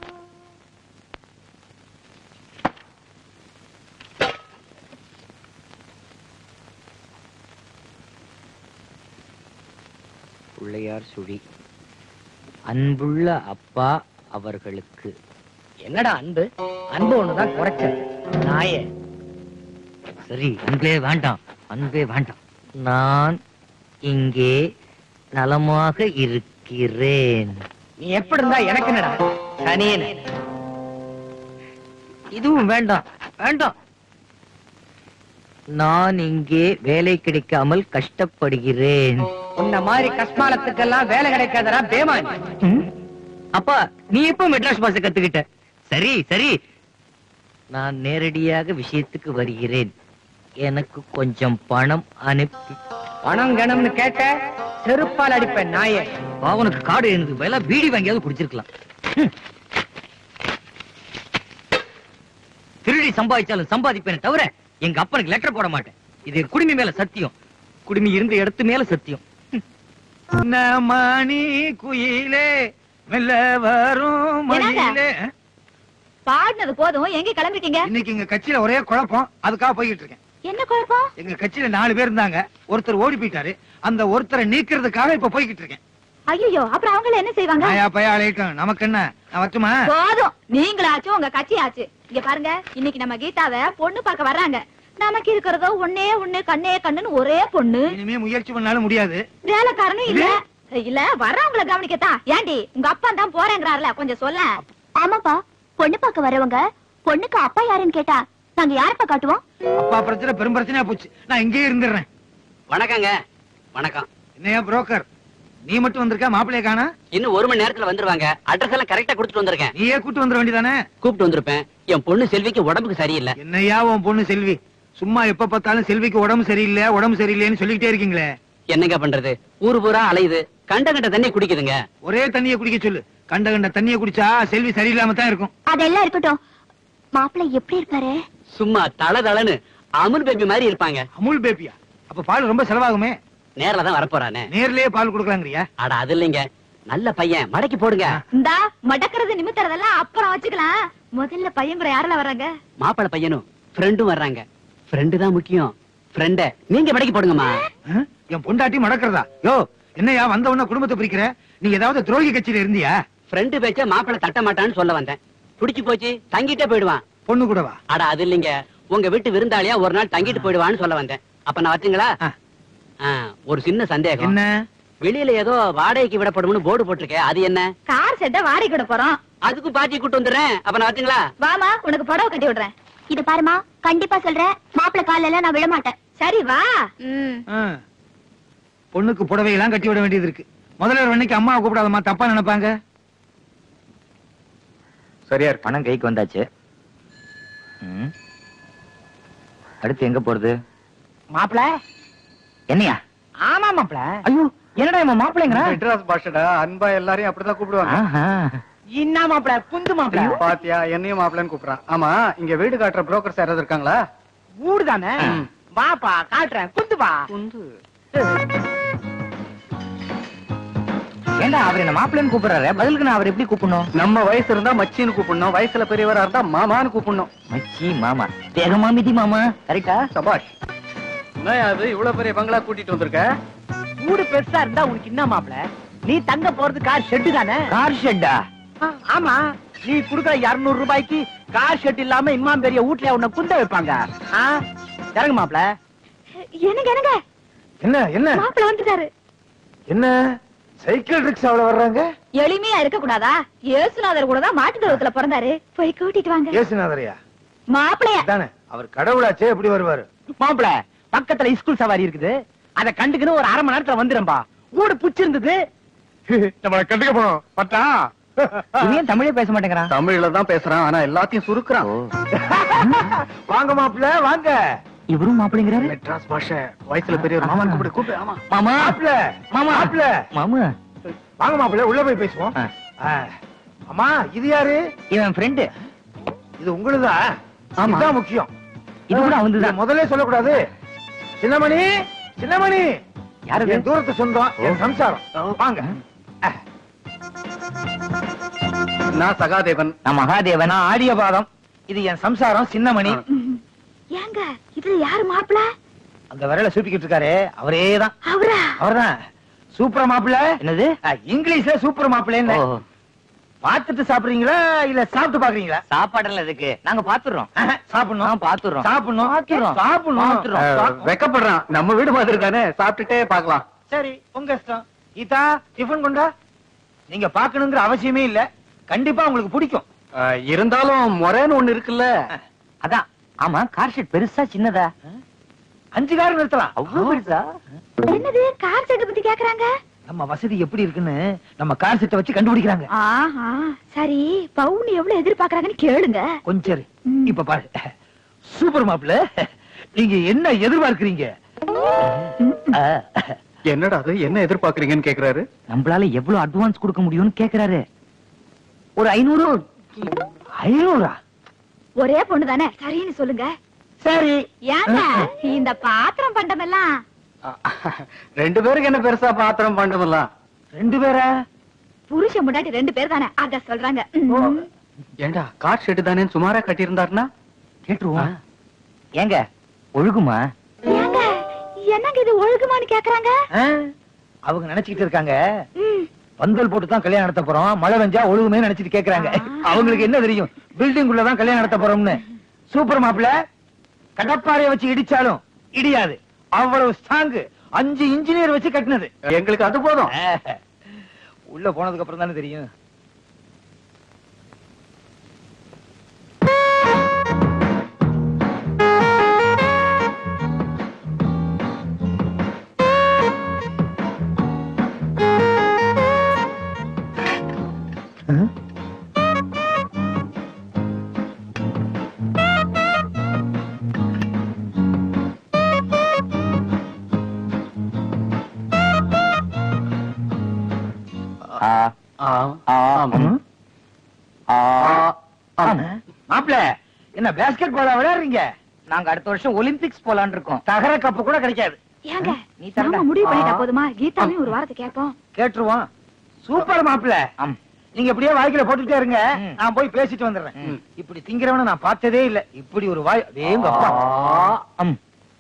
பிள்ளையார் சுழி அன்புள்ள அப்பா அவர்களுக்கு என்னடா அன்பு அன்பு ஒண்ணுதான் குறைச்சல் நாயே சரி அன்பே வேண்டாம் அன்பே வேண்டாம் நான் இங்கே நலமாக இருக்கிறேன் நீ எப்படி இருந்தா எனக்கு என்னடா சனியன் இதுவும் வேண்டாம் வேண்டாம் நான் இங்கே வேலை கிடைக்காமல் கஷ்டப்படுகிறேன் உன்ன மாதிரி கஸ்மாலத்துக்கெல்லாம் வேலை கிடைக்காதடா பேமானி ம்? அப்பா நீ எப்ப மெட்ராஸ் பாஷை கத்துக்கிட்ட சரி சரி நான் நேரடியாக விஷயத்துக்கு வருகிறேன் எனக்கு கொஞ்சம் பணம் அனுப்பி பணம் கணம்னு கேட்ட செருப்பால் அடிப்பேன் நாயே பாவனுக்கு காடு எனக்கு பதிலா பீடி வாங்கியாவது குடிச்சிருக்கலாம் ம். திருடி சம்பாதிச்சாலும் சம்பாதிப்பேனே தவிர எங்க அப்பனுக்கு லெட்டர் போட மாட்டேன் இது என் குடுமி மேல சத்தியம் குடுமி இருந்த இடத்து மேல சத்தியம் மணி குயிலே மெல்ல வரும் என்னங்க? மயிலே பாடினது போதும் எங்க கிளம்பிட்டீங்க இன்னைக்கு எங்க கட்சியில ஒரே குழப்பம் அதுக்காக போய்கிட்டு இருக்கேன் என்ன குழப்பம் எங்க கட்சியில நாலு பேர் இருந்தாங்க ஒருத்தர் ஓடி போயிட்டாரு அந்த ஒருத்தரை நீக்கிறதுக்காக இப்ப போய்கிட்டு இருக்கேன் ஐயோ அப்புறம் அவங்கள என்ன செய்வாங்க ஆயா பையா அழைக்கும் நமக்கு என்ன நான் வரட்டுமா போதும் நீங்களாச்சும் உங்க கட்சியாச்சு இங்க பாருங்க இன்னைக்கு நம்ம கீதாவை பொண்ணு பார்க்க வர்றாங்க நமக்கு இருக்கிறதோ ஒன்னே ஒண்ணு கண்ணே கண்ணுன்னு ஒரே பொண்ணு இனிமே முயற்சி பண்ணாலும் முடியாது வேலைக்காரனும் இல்ல இல்ல வர்றவங்கள கவனிக்கத்தான் ஏண்டி உங்க அப்பா தான் போறேங்கிறாருல கொஞ்சம் சொல்ல ஆமாப்பா பொண்ணு பார்க்க வரவங்க பொண்ணுக்கு அப்பா யாருன்னு கேட்டா நாங்க யாருப்பா காட்டுவோம் அப்பா பிரச்சனை பெரும் பிரச்சனையா போச்சு நான் இங்கேயே இருந்துடுறேன் வணக்கங்க வணக்கம் என்னையா புரோக்கர் நீ மட்டும் வந்திருக்க மாப்பிள்ளைய காணா இன்னும் ஒரு மணி நேரத்துல வந்துருவாங்க அட்ரஸ் எல்லாம் கரெக்டா கொடுத்துட்டு வந்திருக்கேன் நீயே கூட்டு வந்துட வேண்டியதானே கூப்பிட்டு வந்திருப்பேன் என் பொண்ணு செல்விக்கு உடம்புக்கு சரியில்லை என்னையா உன் பொண்ணு செல்வி சும்மா எப்ப பார்த்தாலும் செல்விக்கு உடம்பு சரியில்லை உடம்பு சரியில்லைன்னு சொல்லிக்கிட்டே இருக்கீங்களே என்னங்க பண்றது ஊரு பூரா அலையுது கண்ட கண்ட தண்ணி குடிக்குதுங்க ஒரே தண்ணிய குடிக்க சொல்லு கண்ட கண்ட தண்ணிய குடிச்சா செல்வி சரியில்லாம தான் இருக்கும் அதெல்லாம் இருக்கட்டும் மாப்பிள்ளை எப்படி இருப்பாரு சும்மா தள தளன்னு அமுல் பேபி மாதிரி இருப்பாங்க அமுல் பேபியா அப்ப பால் ரொம்ப செலவாகுமே நேர்ல தான் வரப்போறானே நேர்லயே பால் கொடுக்கலாங்கறியா அட அது இல்லைங்க நல்ல பையன் மடக்கி போடுங்க இந்தா மடக்கிறது நிமித்துறதெல்லாம் அப்புறம் வச்சுக்கலாம் முதல்ல பையன் கூட யாரெல்லாம் வர்றாங்க மாப்பிள பையனும் ஃப்ரெண்டும் வர்றாங்க ஃப்ரெண்டு தான் முக்கியம் ஃப்ரெண்ட நீங்க மடக்கி போடுங்கம்மா ஆ? என் பொண்டாட்டி மடக்கிறதா யோ என்னையா வந்த உடனே குடும்பத்தை பிரிக்கிற நீ ஏதாவது துரோகி கட்சியில இருந்தியா ஃப்ரெண்டு பேச்ச மாப்பிள தட்ட மாட்டான்னு சொல்ல வந்தேன் பிடிச்சு போச்சு தங்கிட்டே போயிடுவான் பொண்ணு கூடவா அட அது இல்லைங்க உங்க வீட்டு விருந்தாளியா ஒரு நாள் தங்கிட்டு போயிடுவான்னு சொல்ல வந்தேன் அப்ப நான் வச்சுங்களா ஆ. ஆ, ஒரு சின்ன சந்தேகம் என்ன வெளியில ஏதோ வாடகைக்கு விடப்படும்னு போர்டு போட்டிருக்கேன் அது என்ன கார் செட்ட வாடகை விட போறோம் அதுக்கும் பாட்டி கூட்டு வந்துடுறேன் அப்ப நான் வச்சுங்களா வாமா உனக்கு புடவை கட்டி விடுறேன் இது பாருமா கண்டிப்பா சொல்றேன் மாப்பிள்ளை காலையில எல்லாம் நான் விட மாட்டேன் சரி வா ஆ. பொண்ணுக்கு புடவை எல்லாம் கட்டி விட வேண்டியது இருக்கு முதல்ல அன்னைக்கு அம்மாவை கூப்பிடாதம்மா தப்பா நினைப்பாங்க சரியா இருக்கு பணம் கைக்கு வந்தாச்சு ம். அடுத்து எங்க போறது மாப்பிள என்னையா ஆமா மாப்பிள ஐயோ என்னடா இவன் மாப்பிள்ளைங்கிற மெட்ராஸ் பாஷடா அன்பா எல்லாரையும் அப்படிதான் கூப்பிடுவாங்க ஆஹா. என்ன மாப்பிள குந்து மாப்பிள பாத்தியா என்னையும் மாப்பிள்ளன்னு கூப்பிடுறான் ஆமா இங்க வீடு காட்டுற புரோக்கர்ஸ் யாராவது இருக்காங்களா ஊடு தானே வாப்பா காட்டுறேன் குந்து வா ஏண்டா அவர் என்ன மாப்பிள்ளைன்னு கூப்பிடுறாரு பதிலுக்கு நான் அவர் எப்படி கூப்பிடணும் நம்ம வயசு இருந்தா மச்சின்னு கூப்பிடணும் வயசுல பெரியவரா இருந்தா மாமான்னு கூப்பிடணும் மச்சி மாமா தேகமா மிதி மாமா கரெக்டா சபாஷ் என்ன அது இவ்வளவு பெரிய பங்களா கூட்டிட்டு வந்திருக்க ஊடு பெருசா இருந்தா உனக்கு என்ன மாப்பிள நீ தங்க போறது கார் ஷெட்டு தானே கார் ஷெட்டா ஆ, ஆமா நீ குடுக்குற 200 ரூபாய்க்கு கார் ஷெட் இல்லாம இம்மாம் பெரிய வீட்ல உன்னை குந்த வைப்பாங்க ஆ, இறங்கு மாப்பிள என்னங்க என்னங்க என்ன என்ன மாப்பிள்ள வந்துட்டாரு என்ன சைக்கிள் ரிக்ஷாவுல வர்றாங்க எளிமையா இருக்க கூடாதா இயேசுநாதர் கூட தான் மாட்டு தொழுவத்துல பிறந்தாரு போய் கூட்டிட்டு வாங்க ஏசுநாதரையா மாப்பிளைய தானே அவர் கடவுளாச்சே எப்படி வருவாரு மாப்பிள பக்கத்துல ஸ்கூல் சவாரி இருக்குது அத கண்டுக்குன்னு ஒரு அரை மணி நேரத்துல வந்துடும்பா ஊடு புச்சு இருந்தது நம்மள கண்டுக்க போனோம் பட்டா இவன் தமிழே பேச மாட்டேங்கிறான் தமிழ்ல தான் பேசுறான் ஆனா எல்லாத்தையும் சுருக்குறான் வாங்க மாப்பிள்ள வாங்க இவரும் மாப்பிள்ளைங்கிறாரு மெட்ராஸ் பாஷை வயசுல பெரிய மாமன் கூப்பிடு கூப்பிடு ஆமா மாமா மாப்பிள மாமா மாப்பிள மாமா வாங்க மாப்பிள உள்ள போய் பேசுவோம் ஆ. ஆ. அம்மா இது யாரு இவன் ஃப்ரெண்டு இது உங்களுதா ஆமா. இதுதான் முக்கியம் இது கூட அவன்துதான். இதை முதல்ல சொல்லக்கூடாது சின்னமணி சின்னமணி யாரு இது? என் தூரத்து சொந்தம் என் சம்சாரம் வாங்க நான் சகாதேவன் நான் மகாதேவன் நான் ஆடிய பாதம் இது என் சம்சாரம் சின்னமணி ஏங்க இது யாரு மாப்பிள அந்த விரல சூப்பிக்கிட்டு இருக்காரு அவரே தான் அவரா அவர்தான் சூப்பர் மாப்பிள்ள என்னது இங்கிலீஷ்ல சூப்பர் மாப்பிள்ளைன்னு ஓ, பாத்துட்டு சாப்பிடுறீங்களா இல்ல சாப்பிட்டு பாக்குறீங்களா சாப்பாடெல்லாம் இருக்கு நாங்க பாத்துறோம் ஆஹா, சாப்பிடணும் பாத்துறோம் சாப்பிடணும் பாத்துறோம். சாப்பிடணும் பாத்துறோம். அஹ், வெக்கப்படுறான் நம்ம வீடு மாதிரி இருக்கானே சாப்பிட்டுட்டே பார்க்கலாம் சரி உங்க இஷ்டம் கீதா டிஃபன் கொண்டா நீங்க பாக்கணுங்கிற அவசியமே இல்ல கண்டிப்பா உங்களுக்கு பிடிக்கும் அஹ், இருந்தாலும் முறைன்னு ஒண்ணு இருக்குல்ல அதான் ஆமா கார் ஷெட் பெருசா சின்னதா அஞ்சு காரம் நிறுத்தலாம் அவ்வளவு பெருசா என்னது கார் செட்டை பத்தி கேக்குறாங்க நம்ம வசதி எப்படி இருக்குன்னு நம்ம கார் செட்டை வச்சு கண்டுபிடிக்கிறாங்க ஆஹா சரி பவுன் எவ்வளவு எதிர்பார்க்கறாங்கன்னு கேளுங்க கொஞ்சம் இரு. ம். இப்ப பாரு சூப்பர் மாப்பிள்ள நீங்க என்ன எதிர்பார்க்கறீங்க ஆ, என்னடா அது என்ன எதிர்பார்க்கறீங்கன்னு கேக்குறாரு நம்மளால எவ்வளவு அட்வான்ஸ் கொடுக்க முடியும்னு கேக்குறாரு ஒரு ஐநூறு ஐநூறா ஒரே பொண்ணு தானே சரின்னு சொல்லுங்க சரி ஏங்க இந்த பாத்திரம் பண்டமெல்லாம் ரெண்டு பேருக்கு என்ன பெருசா பாத்திரம் பண்ணலாம் ரெண்டு பேரா புருஷன் முன்னாடி ரெண்டு பேர் தானே அத சொல்றாங்க ம். ஏண்டா கார் ஷெட்டு தானே சுமாரா கட்டியிருந்தாருன்னா கேட்டுருவோம் ஏங்க ஒழுகுமா ஏங்க என்னங்க இது ஒழுகுமான்னு கேக்குறாங்க ஆ? அவங்க நினைச்சுக்கிட்டு இருக்காங்க ம். பந்தல் போட்டு தான் கல்யாணம் நடத்த போறோம் மழை வெஞ்சா ஒழுகுமே நினைச்சிட்டு கேக்குறாங்க அவங்களுக்கு என்ன தெரியும் பில்டிங் தான் கல்யாணம் நடத்த போறோம்னு சூப்பர் மாப்பிள்ள கடப்பாறைய வச்சு இடிச்சாலும் இடியாது அவ்வளவு ஸ்ட்ராங் அஞ்சு இன்ஜினியர் வச்சு கட்டினது எங்களுக்கு அது போதும் உள்ள போனதுக்கு அப்புறம் தானே தெரியும் ஆ, ஆ, ஆம். ஆ, ஆம். மாப்பிள்ள என்ன பேஸ்கெட் பாலா விளையாடுறீங்க நாங்க அடுத்த வருஷம் ஒலிம்பிக்ஸ் போலான்னு இருக்கோம் தகர கப்பு கூட கிடைக்காது ஏங்க நீ தரடா. நாம முடிவு பண்ணிட்டா ஆ. போதுமா கீதாவையும் ஒரு வாரத்தை கேட்போம் கேட்டுருவோம் சூப்பர் மாப்பிள்ள ஆம். நீங்க இப்படியே வாய்க்குல போட்டுட்டே இருங்க ம். நான் போய் பேசிட்டு வந்துடுறேன் ம். இப்படி திங்கிறவன நான் பார்த்ததே இல்ல இப்படி ஒரு வாய் வேங்க அப்பா ஆம்.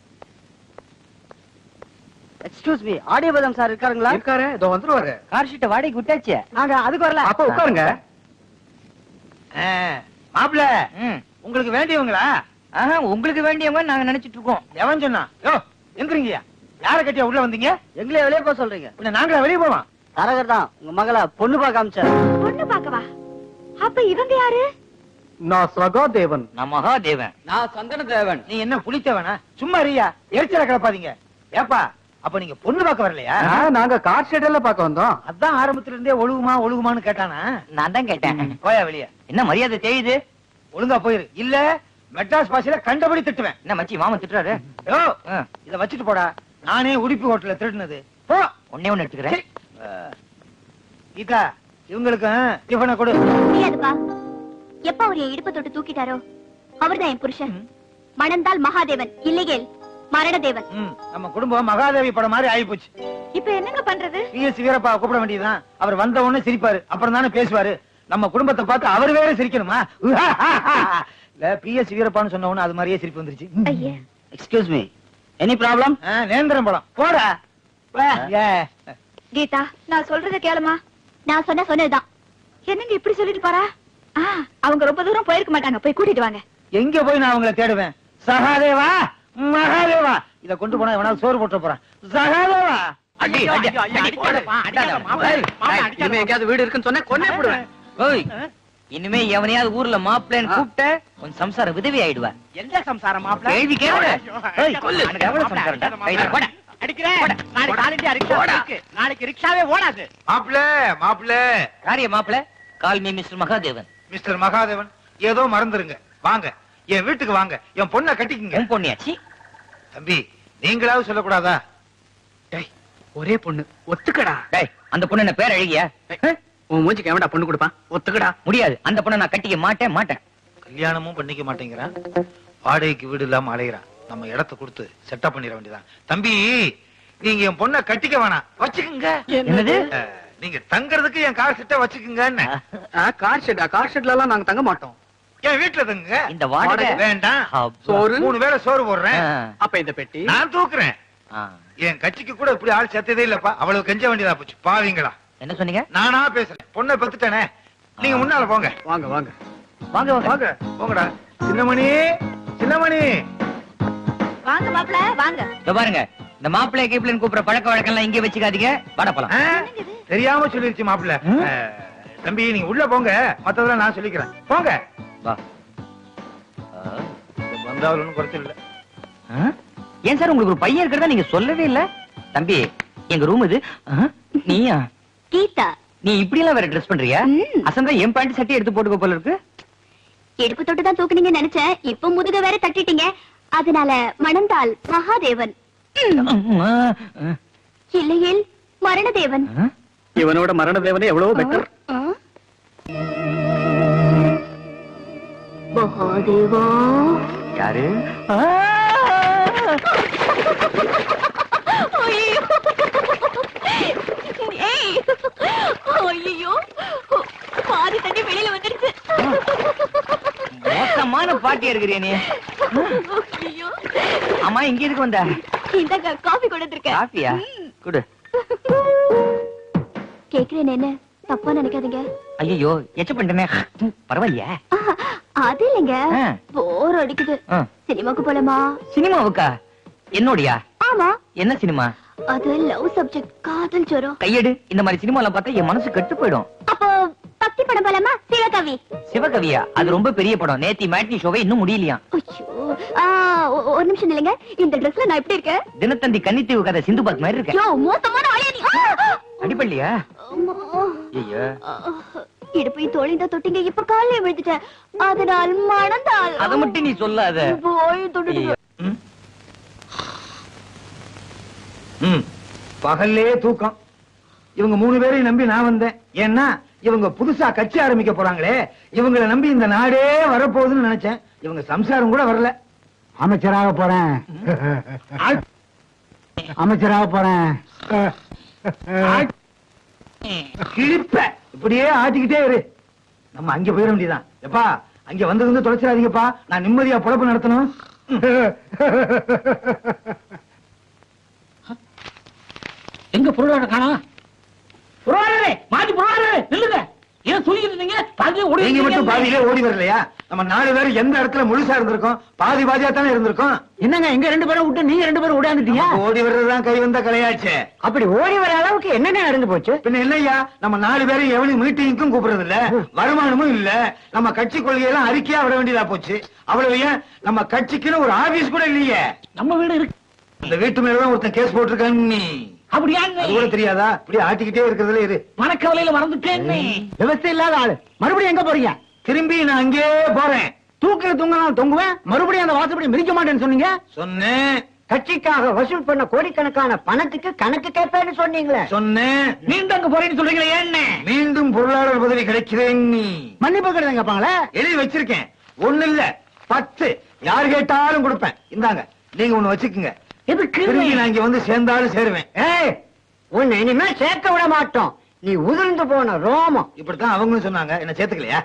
எக்ஸ்கியூஸ் மீ ஆடியபதம் சார் இருக்காருங்களா இருக்காரு இதோ வந்துருவாரு கார் ஷீட்டை வாடகைக்கு விட்டாச்சு நாங்க அதுக்கு வரல அப்ப உட்காருங்க மாப்பிள்ள ம். உங்களுக்கு வேண்டியவங்களா ஆஹா, உங்களுக்கு வேண்டியவங்க நாங்க நினைச்சிட்டு இருக்கோம் எவன் சொன்னா யோ எங்கிறீங்க யார கட்டியா உள்ள வந்தீங்க எங்களே வெளியே போக சொல்றீங்க பின்ன நாங்களா வெளியே போவோம் தரகர் தான் உங்க மகளை பொண்ணு பார்க்க அமிச்சாரு பொண்ணு பாக்கவா அப்ப இவங்க யாரு நான் சகாதேவன் நான் மகாதேவன் நான் சந்தன தேவன் நீ என்ன புளித்தவனா சும்மா ரியா எரிச்சல கிளப்பாதீங்க ஏப்பா அப்ப நீங்க பொண்ணு பார்க்க வரலையா ஆ, நாங்க கார் ஷெட் எல்லாம் பார்க்க வந்தோம் அதான் ஆரம்பத்துல இருந்தே ஒழுகுமா ஒழுகுமான்னு கேட்டானா நான் தான் கேட்டேன் போயா வெளிய என்ன மரியாதை தெரியுது ஒழுங்கா போயிரு இல்ல மெட்ராஸ் பாஷையில கண்டபடி திட்டுவேன் என்ன மச்சி மாமன் திட்டுறாரு யோ ஆ, இத வச்சுட்டு போடா நானே உடுப்பி ஹோட்டல்ல திருடினது போ ஒண்ணே ஒண்ணு எடுத்துக்கிறேன் அஹ், கீதா இவங்களுக்கு டிஃபனை கொடு முடியாதுப்பா எப்ப அவர் என் இடுப்பை தொட்டு தூக்கிட்டாரோ அவர்தான் என் புருஷன் மணந்தால் மகாதேவன் இல்லையேல் மரணதேவன் ம், நம்ம குடும்பம் மகாதேவி படம் மாதிரி ஆயிப்போச்சு இப்ப என்னங்க பண்றது பிஎஸ் வீரப்பா கூப்பிட வேண்டியதுதான் அவர் வந்த உடனே சிரிப்பாரு அப்புறம் தானே பேசுவாரு நம்ம குடும்பத்தை பார்த்து அவர் வேற சிரிக்கணுமா இல்ல பிஎஸ் வீரப்பான்னு சொன்ன உடனே அது மாதிரியே சிரிப்பு வந்துருச்சு ஐயா எக்ஸ்கியூஸ் மீ எனி ப்ராப்ளம் ஆ, நேந்திரம் படம் போடா வா, ஏ. கீதா நான் சொல்றத கேளுமா நான் சொன்ன சொன்னதுதான் என்னங்க இப்படி சொல்லிட்டு போறா ஆ, அவங்க ரொம்ப தூரம் போயிருக்க மாட்டாங்க போய் கூட்டிட்டு வாங்க எங்க போய் நான் அவங்கள தேடுவேன் சகாதேவா மகாதேவா இத கொண்டு போனா எவனாவது சோறு போட்டு போறான் சகாதேவா அடி, அடி, அடி, போடு. அடிக்காத. ஏய், ஏய், இனிமே எங்கேயாவது வீடு இருக்குன்னு சொன்னா கொன்னே போடுவேன் ஓய், இனிமே எவனையாவது ஊர்ல மாப்பிள்ளைன்னு கூப்பிட்ட உன் சம்சாரம் விதவி ஆயிடுவா எந்த சம்சாரம் மாப்பிள கேள்வி கேளு ஏய், கொல்லு. உனக்கு எவ்வளவு சம்சாரம்டா? கையில போடா. அடிக்கிறேன் நாளைக்கு ஆல் இந்தியா ரிக்ஷா இருக்கு நாளைக்கு ரிக்ஷாவே ஓடாது மாப்பிள்ள மாப்பிள்ள காரிய மாப்பிள்ள call me mister Mahadevan mister Mahadevan ஏதோ மறந்துருங்க வாங்க என் வீட்டுக்கு வாங்க என் பொண்ணை கட்டிக்குங்க உன் பொண்ணியாச்சி தம்பி நீங்களாவது சொல்லக்கூடாதா ஒரே பொண்ணு ஒத்துக்கடா டேய் அந்த பொண்ணு என்ன பேர் அழகியா உன் மூஞ்சிக்கு எவன்டா பொண்ணு கொடுப்பான் ஒத்துக்கடா முடியாது அந்த பொண்ணை நான் கட்டிக்க மாட்டேன் மாட்டேன் கல்யாணமும் பண்ணிக்க மாட்டேங்கிறான் வாடகைக்கு வீடு இல்லாம அலைகிறான் நம்ம இடத்த கொடுத்து செட்டப் பண்ணிட வேண்டியதான் தம்பி நீங்க என் பொண்ணை கட்டிக்க வேணாம் வச்சுக்குங்க என்னது அஹ், நீங்க தங்கறதுக்கு என் கார் செட்டை வச்சுக்குங்க கார் ஷெட் கார் ஷெட்ல எல்லாம் நாங்க தங்க மாட்டோம் என் வீட்டுல தங்குங்க இந்த வாடகை வேண்டாம் அப்பா. சோறு மூணு வேளை சோறு போடுறேன் ஆ, அப்ப இந்த பெட்டி நான் தூக்குறேன் ஆ. என் கட்சிக்கு கூட இப்படி ஆள் சேர்த்ததே இல்லப்பா அவ்வளவு கெஞ்ச வேண்டியதா போச்சு பாவீங்களா என்ன சொன்னீங்க நானா பேசுறேன் பொண்ணை பத்துட்டேனே நீங்க முன்னால போங்க வாங்க வாங்க வாங்க வாங்க வாங்க போங்கடா சின்னமணி சின்னமணி வாங்க மாப்பிள வாங்க இதோ பாருங்க இந்த மாப்பிள்ளை கீப்பிள்ளைன்னு கூப்பிடுற பழக்க வழக்கம் எல்லாம் இங்கே வச்சுக்காதீங்க வாடா போலாம் ஆ? தெரியாம சொல்லிருச்சு மாப்பிள்ள ம்? தம்பி நீங்க உள்ள போங்க மத்ததெல்லாம் நான் சொல்லிக்கிறேன் போங்க வா வந்தாலும் ஒண்ணும் குறைச்சல் இல்ல ஆ? ஏன் சார் உங்களுக்கு ஒரு பையன் இருக்கிறதா நீங்க சொல்லவே இல்ல தம்பி எங்க ரூம் இது ஆ? நீயா கீதா நீ இப்படி எல்லாம் வேற ட்ரெஸ் பண்றியா ம். அசந்தா என் பேண்ட் சட்டி எடுத்து போட்டுக்கோ போல இருக்கு எடுப்பு தொட்டு தான் தூக்குனீங்கன்னு நினைச்சேன் இப்ப முதுக வேற தட்டிட்டீங்க அதனால மணந்தால் மகாதேவன் ம், ஆ, ஆ, இல்லையேல் மரணதேவன் ஆ. இவனோட மரண தேவனே எவ்வளவு பெட்டர் ஆ? மகாதேவா யாரு ஐயோ ஏய் ஐயோ பாதி தண்ணி வெளியில வந்துருச்சு மோசமான பாட்டியா இருக்கிறியா நீ ஐயோ ஆமா இங்க எதுக்கு வந்த இந்தாங்க காஃபி கொண்டு வந்திருக்கேன் காஃபியா குடு கேக்குறேன் என்ன தப்பா நினைக்காதீங்க ஐயோ எச்ச பண்ணிட்டேனே பரவாயில்லையா ஆ, அது இல்லைங்க ஆ. போர் அடிக்குது ஆ. சினிமாக்கு போலாமா சினிமாவுக்கா என்னோடியா ஆமா என்ன சினிமா அது லவ் சப்ஜெக்ட் காதல் ஜோரம் கையெடு இந்த மாதிரி சினிமா எல்லாம் பார்த்தா என் மனசு கெட்டு போயிடும் அப்போ பக்தி படம் போலாமா சிவகவி சிவகவியா அது ரொம்ப பெரிய படம் நேத்தி மேட்னி ஷோவை இன்னும் முடியலையா ஐயோ ஆ, ஒ- ஒரு நிமிஷம் இல்லைங்க இந்த ட்ரெஸ்ல நான் எப்படி இருக்கேன் தினத்தந்தி கன்னித்தீவு கதை சிந்து பாத் மாதிரி இருக்கேன் யோ மோசமான ஆளியா நீ ஆ! அடிப்பள்ளியா அம்மா. ஐயோ ஆ, இடுப்பையும் தோழிந்தா தொட்டிங்க இப்ப காலையில விழுந்துட்டேன் அதனால் மணந்தால் அத மட்டும் நீ சொல்லாத போய் தொட்டு ஐயோ. ம் பகல்லே தூக்கம் இவங்க மூணு பேரையும் நம்பி நான் வந்தேன் ஏன்னா இவங்க புதுசா கட்சி ஆரம்பிக்க போறாங்களே இவங்கள நம்பி இந்த நாடே வரப்போகுதுன்னு நினைச்சேன் இவங்க சம்சாரம் கூட வரல அமைச்சராக போறேன் அமைச்சராக போறேன் கிழிப்ப இப்படியே ஆட்டிக்கிட்டே இரு நம்ம அங்க போயிட வேண்டியதான் எப்பா அங்க வந்து வந்து தொலைச்சிடாதீங்கப்பா நான் நிம்மதியா பொழப்பு நடத்தணும் எங்க பொருளாதார காணா பொருளாதாரே மாத்தி பொருளாதாரே நில்லுங்க ஏன் சொல்லிட்டு இருந்தீங்க பாதியிலே ஓடி நீங்க மட்டும் வந்தீங்க. பாதியிலே ஓடி வரலையா நம்ம நாலு பேரும் எந்த இடத்துல முழுசா இருந்திருக்கோம் பாதி பாதியா தானே இருந்திருக்கோம் என்னங்க எங்க ரெண்டு பேரும் விட்டு நீங்க ரெண்டு பேரும் ஓடியாந்துட்டீங்க நமக்கு ஓடி வர்றதுதான் கை வந்த கலையாச்சே அப்படி ஓடி வர அளவுக்கு என்னென்ன நடந்து போச்சு பின்ன இல்லையா நம்ம நாலு பேரும் எவனும் மீட்டிங்க்கும் கூப்பிடுறது இல்ல வருமானமும் இல்ல நம்ம கட்சி கொள்கையெல்லாம் அறிக்கையா விட வேண்டியதா போச்சு அவ்வளவு ஏன் நம்ம கட்சிக்குன்னு ஒரு ஆபீஸ் கூட இல்லையே நம்ம வீடு இருக்கு இந்த வீட்டு மேலதான் ஒருத்தன் கேஸ் போட்டிருக்கான் நீ அப்படியா அது கூட தெரியாதா இப்படி ஆட்டிக்கிட்டே இருக்கிறதுல இரு மனக்கவலையில மறந்துட்டேன்னு விவசாயம் இல்லாத ஆளு மறுபடியும் எங்க போறீங்க திரும்பி நான் அங்கேயே போறேன் தூக்கில தூங்கலாம் தொங்குவேன் மறுபடியும் அந்த வாசப்படி மிதிக்க மாட்டேன்னு சொன்னீங்க சொன்னேன் கட்சிக்காக வசூல் பண்ண கோடிக்கணக்கான பணத்துக்கு கணக்கு கேட்பேன்னு சொன்னீங்களே சொன்னேன் மீண்டும் அங்க போறேன்னு சொல்றீங்களே என்ன மீண்டும் பொருளாளர் பதவி கிடைக்கிறேன் நீ மன்னிப்பு கடிதம் கேட்பாங்களே எழுதி வச்சிருக்கேன் ஒண்ணு இல்ல பத்து யார் கேட்டாலும் கொடுப்பேன் இந்தாங்க நீங்க ஒண்ணு வச்சுக்குங்க எதுக்கு திரும்பி நான் இங்க வந்து சேர்ந்தாலும் சேருவேன் ஏய் உன்னை இனிமே சேர்க்க விட மாட்டோம் நீ உதிர்ந்து போன ரோமம் இப்படித்தான் அவங்களும் சொன்னாங்க என்ன சேர்த்துக்கலையா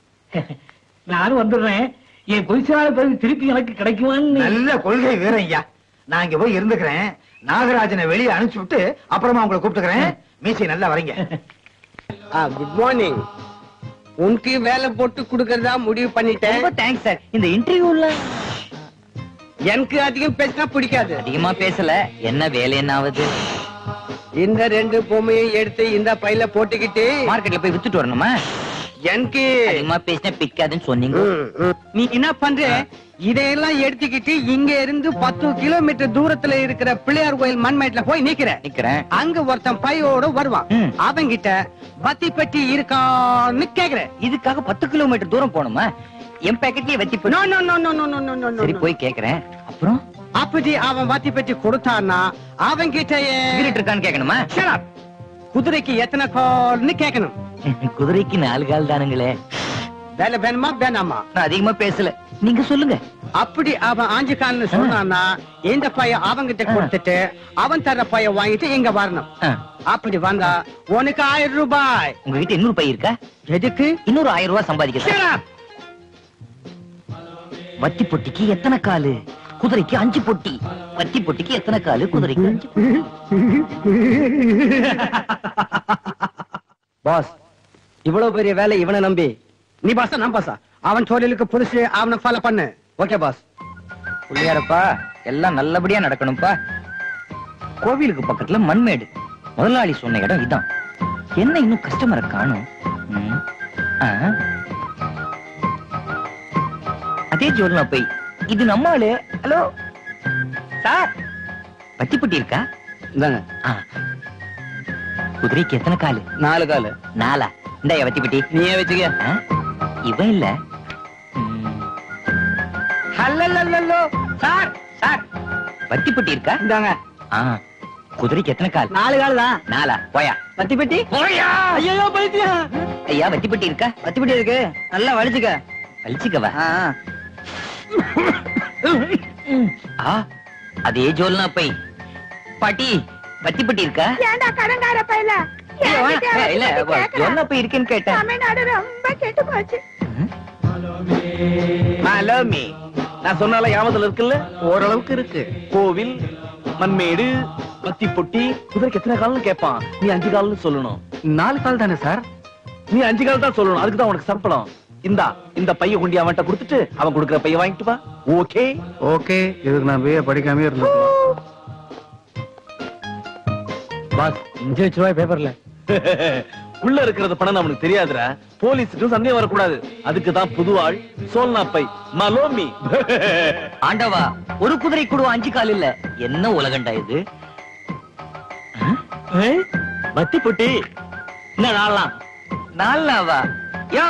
நானும் வந்துடுறேன் என் பொய்சால பதவி திருப்பி எனக்கு கிடைக்குமான்னு நல்ல கொள்கை வீரம் ஐயா நான் இங்க போய் இருந்துக்கிறேன் நாகராஜனை வெளியே அனுப்பிச்சு விட்டு அப்புறமா உங்களை கூப்பிட்டுக்கிறேன் மீசை நல்லா வரீங்க குட் மார்னிங் உனக்கு வேலை போட்டு கொடுக்கறதா முடிவு பண்ணிட்டேன் ரொம்ப தேங்க்ஸ் சார் இந்த இன்டர்வியூல எனக்கு அதிகம் பேசினா பிடிக்காது அதிகமா பேசல என்ன வேலை என்ன ஆகுது இந்த ரெண்டு பொம்மையும் எடுத்து இந்த பையில போட்டுக்கிட்டு மார்க்கெட்ல போய் வித்துட்டு வரணுமா எனக்கு அதிகமா பேசினா பிக்காதுன்னு சொன்னீங்க ம், ம். நீ என்ன பண்ற இதையெல்லாம் எடுத்துக்கிட்டு இங்க இருந்து பத்து கிலோமீட்டர் தூரத்துல இருக்கிற பிள்ளையார் கோயில் மண்மேட்ல போய் நிக்கிற நிக்கிறேன் அங்க ஒருத்தன் பையோட வருவான் ம். அவங்கிட்ட பத்தி பெட்டி இருக்கான்னு கேக்குற இதுக்காக பத்து கிலோமீட்டர் தூரம் போகணுமா என் பேக்கெட்லயே வச்சு போய் no no no no no no no no சரி போய் கேக்குறேன் அப்புறம் அப்படி அவன் வத்தி பெட்டி கொடுத்தான்னா அவன் கிட்டயே சிகரெட் இருக்கான்னு கேட்கணுமா குதிரைக்கு எத்தனை கால்னு கேட்கணும் குதிரைக்கு நாலு கால் தானுங்களே வேலை வேணுமா வேணாமா நான் அதிகமா பேசல நீங்க சொல்லுங்க அப்படி அவன் ஆஞ்சு கால்னு சொன்னான்னா இந்த பையன் அவங்கிட்ட கொடுத்துட்டு அவன் தர பையன் வாங்கிட்டு இங்க வரணும் அப்படி வந்தா உனக்கு ஆயிரம் ரூபாய் உங்ககிட்ட இன்னொரு பை இருக்கா எதுக்கு இன்னொரு ஆயிரம் ரூபாய் சம்பாதிக்க வத்தி பொட்டிக்கு எத்தனை காலு குதிரைக்கு அஞ்சு பொட்டி வத்தி பொட்டிக்கு எத்தனை காலு குதிரைக்கு அஞ்சு பாஸ் இவ்வளவு பெரிய வேலை இவனை நம்பி நீ பாசா நான் பாசா அவன் தொழிலுக்கு புதுசு அவனை ஃபாலோ பண்ணு ஓகே பாஸ் புள்ளியாரப்பா எல்லாம் நல்லபடியா நடக்கணும்ப்பா கோவிலுக்கு பக்கத்துல மண்மேடு முதலாளி சொன்ன இடம் இதான் என்ன இன்னும் கஸ்டமரை காணும் ம். ஆ. அதே ஜோல்னா போய் இது நம்ம ஆளு ஹலோ சார் பத்திப்பட்டி இருக்கா இந்தாங்க ஆ. குதிரைக்கு எத்தனை காலு நாலு காலு நாலா இந்த வத்திப்பட்டி நீயே வச்சுக்க ஆ? இவன் இல்ல ஹல்லல்லல்லோ சார் சார் வத்திப்பட்டி இருக்கா இந்தாங்க ஆ குதிரைக்கு எத்தனை கால் நாலு கால் தான் நாலா போயா வத்தி பெட்டி போயா ஐயோ பைத்தியம் ஐயா வத்திப்பட்டி இருக்கா வத்தி இருக்கு நல்லா வலிச்சுக்க வலிச்சுக்கவா ஆ அதே ஜோல்னா பை பாட்டி வத்திப்பட்டி இருக்கா ஏண்டா கடங்கார பையல இல்ல, வேணாம். ஏ, இல்ல ஜோல்னா பை இருக்குன்னு கேட்டேன் தமிழ்நாடு ரொம்ப கெட்டு போச்சு மலமே நான் சொன்னால ஞாபகத்துல இருக்குல்ல ஓரளவுக்கு இருக்கு கோவில் மண்மேடு பத்தி பொட்டி குதிரைக்கு எத்தனை கால்னு கேட்பான் நீ அஞ்சு கால்னு சொல்லணும் நாலு கால் தானே சார் நீ அஞ்சு கால் தான் சொல்லணும் அதுக்கு தான் உனக்கு சம்பளம் இந்தா இந்த பைய கொண்டி அவன்கிட்ட கொடுத்துட்டு அவன் கொடுக்குற பைய வாங்கிட்டு வா ஓகே ஓகே இதுக்கு நான் பிஏ படிக்காமே இருந்தேன் பாஸ் அஞ்சு லட்ச ரூபாய் பேப்பர்ல உள்ள இருக்கிறது பணம் அவனுக்கு தெரியாதுடா போலீஸுக்கும் சந்தேகம் வரக்கூடாது அதுக்கு தான் புது ஆள் சோல்னா பை மலோமி ஆண்டவா ஒரு குதிரை கூட அஞ்சு கால் இல்ல என்ன உலகண்டா இது பத்தி பொட்டி என்ன நாலாம் நாலாவா யோ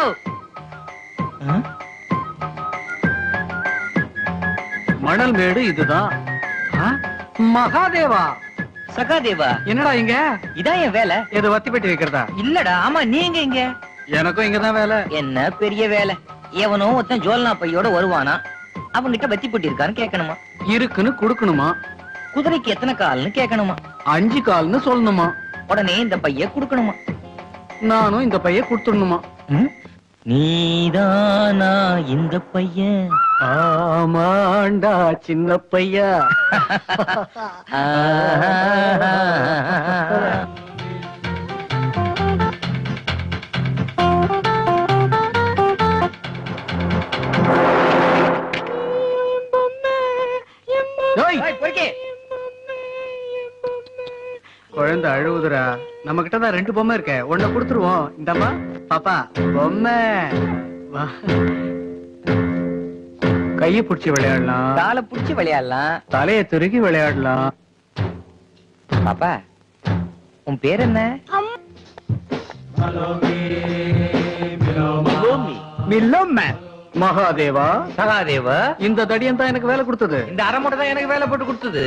மணல் மேடு இதுதான் மகாதேவா சகாதேவா என்னடா இங்க இதான் என் வேலை எது வத்தி பெட்டி வைக்கிறதா இல்லடா ஆமா நீங்க இங்க எனக்கும் இங்கதான் வேலை என்ன பெரிய வேலை எவனோ ஒருத்தன் ஜோல்னா பையோட வருவானா அவன்கிட்ட வத்தி பொட்டி இருக்கான்னு கேட்கணுமா இருக்குன்னு குடுக்கணுமா குதிரைக்கு எத்தனை கால்னு கேட்கணுமா அஞ்சு கால்னு சொல்லணுமா உடனே இந்த பைய குடுக்கணுமா நானும் இந்த பைய கொடுத்துடணுமா நீதானா இந்த பையன் ஆமாண்டா சின்ன பையா குழந்தை அழுவுதுடா நம்ம கிட்ட தான் ரெண்டு பொம்மை இருக்க ஒண்ணு கொடுத்துருவோம் இந்தம்மா பாப்பா பொம்மை வா. கைய புடிச்சு விளையாடலாம் காலை புடிச்சு விளையாடலாம் தலைய துருக்கி விளையாடலாம் பாப்பா உன் பேர் என்ன மில்லோம்ம மகாதேவா சகாதேவா இந்த தடியன் தான் எனக்கு வேலை கொடுத்தது இந்த அரைமூட்டை தான் எனக்கு வேலை போட்டு கொடுத்தது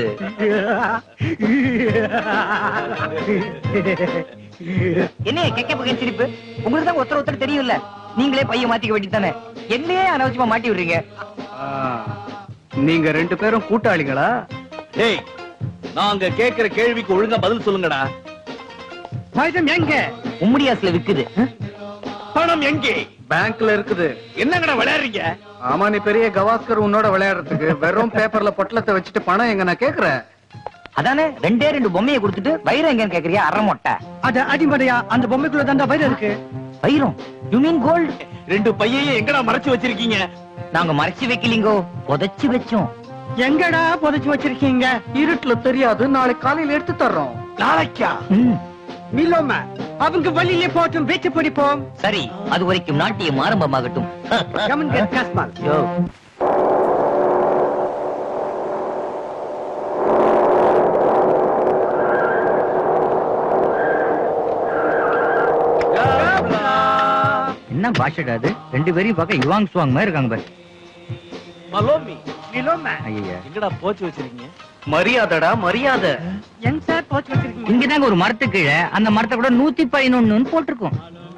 என்ன கெக்க பக்கம் சிரிப்பு உங்களுக்கு தான் ஒருத்தர் ஒருத்தர் தெரியும்ல நீங்களே பையன் மாத்திக்க வேண்டியதானே என்னையே அனாவசியமா மாட்டி விடுறீங்க ஆ, நீங்க ரெண்டு பேரும் கூட்டாளிகளா டேய் நாங்க கேக்குற கேள்விக்கு ஒழுங்கா பதில் சொல்லுங்கடா பைசம் எங்க உம்முடியாஸ்ல விக்குது பணம் எங்கே பேங்க்ல இருக்குது என்னங்கடா விளையாடுறீங்க ஆமா நீ பெரிய கவாஸ்கர் உன்னோட விளையாடுறதுக்கு வெறும் பேப்பர்ல பொட்டலத்தை வச்சுட்டு பணம் எங்க நான் கேக்குறேன் அதானே ரெண்டே ரெண்டு பொம்மையை கொடுத்துட்டு வைரம் எங்கன்னு கேக்குறியா அரை மொட்டை அது அடிமடையா அந்த பொம்மைக்குள்ள தாண்டா வயிறு இருக்கு வைரம் யூ மீன் கோல்ட் ரெண்டு பையையும் எங்கடா மறைச்சு வச்சிருக்கீங்க நாங்க மறைச்சு வைக்கலீங்கோ புதைச்சு வச்சோம் எங்கடா புதைச்சு வச்சிருக்கீங்க இருட்டுல தெரியாது நாளைக்கு காலையில எடுத்து தர்றோம் நாளைக்கா மில்லோம அவங்க வழியிலே போட்டும் வெச்சு பிடிப்போம் சரி அது வரைக்கும் நாட்டியம் ஆரம்பமாகட்டும் கமன் கெட் காஸ்மால் யோ என்ன பாஷடா அது ரெண்டு பேரையும் பார்க்க யுவாங் சுவாங் மாதிரி இருக்காங்க பாரு மலோமி நிலோம எங்கடா போச்சு வச்சிருக்கீங்க மரியாதைடா மரியாதை எங்க சார் போச்சு வச்சிருக்கீங்க இங்கதாங்க ஒரு மரத்து கீழே அந்த மரத்தை கூட நூத்தி பதினொன்னு போட்டிருக்கோம்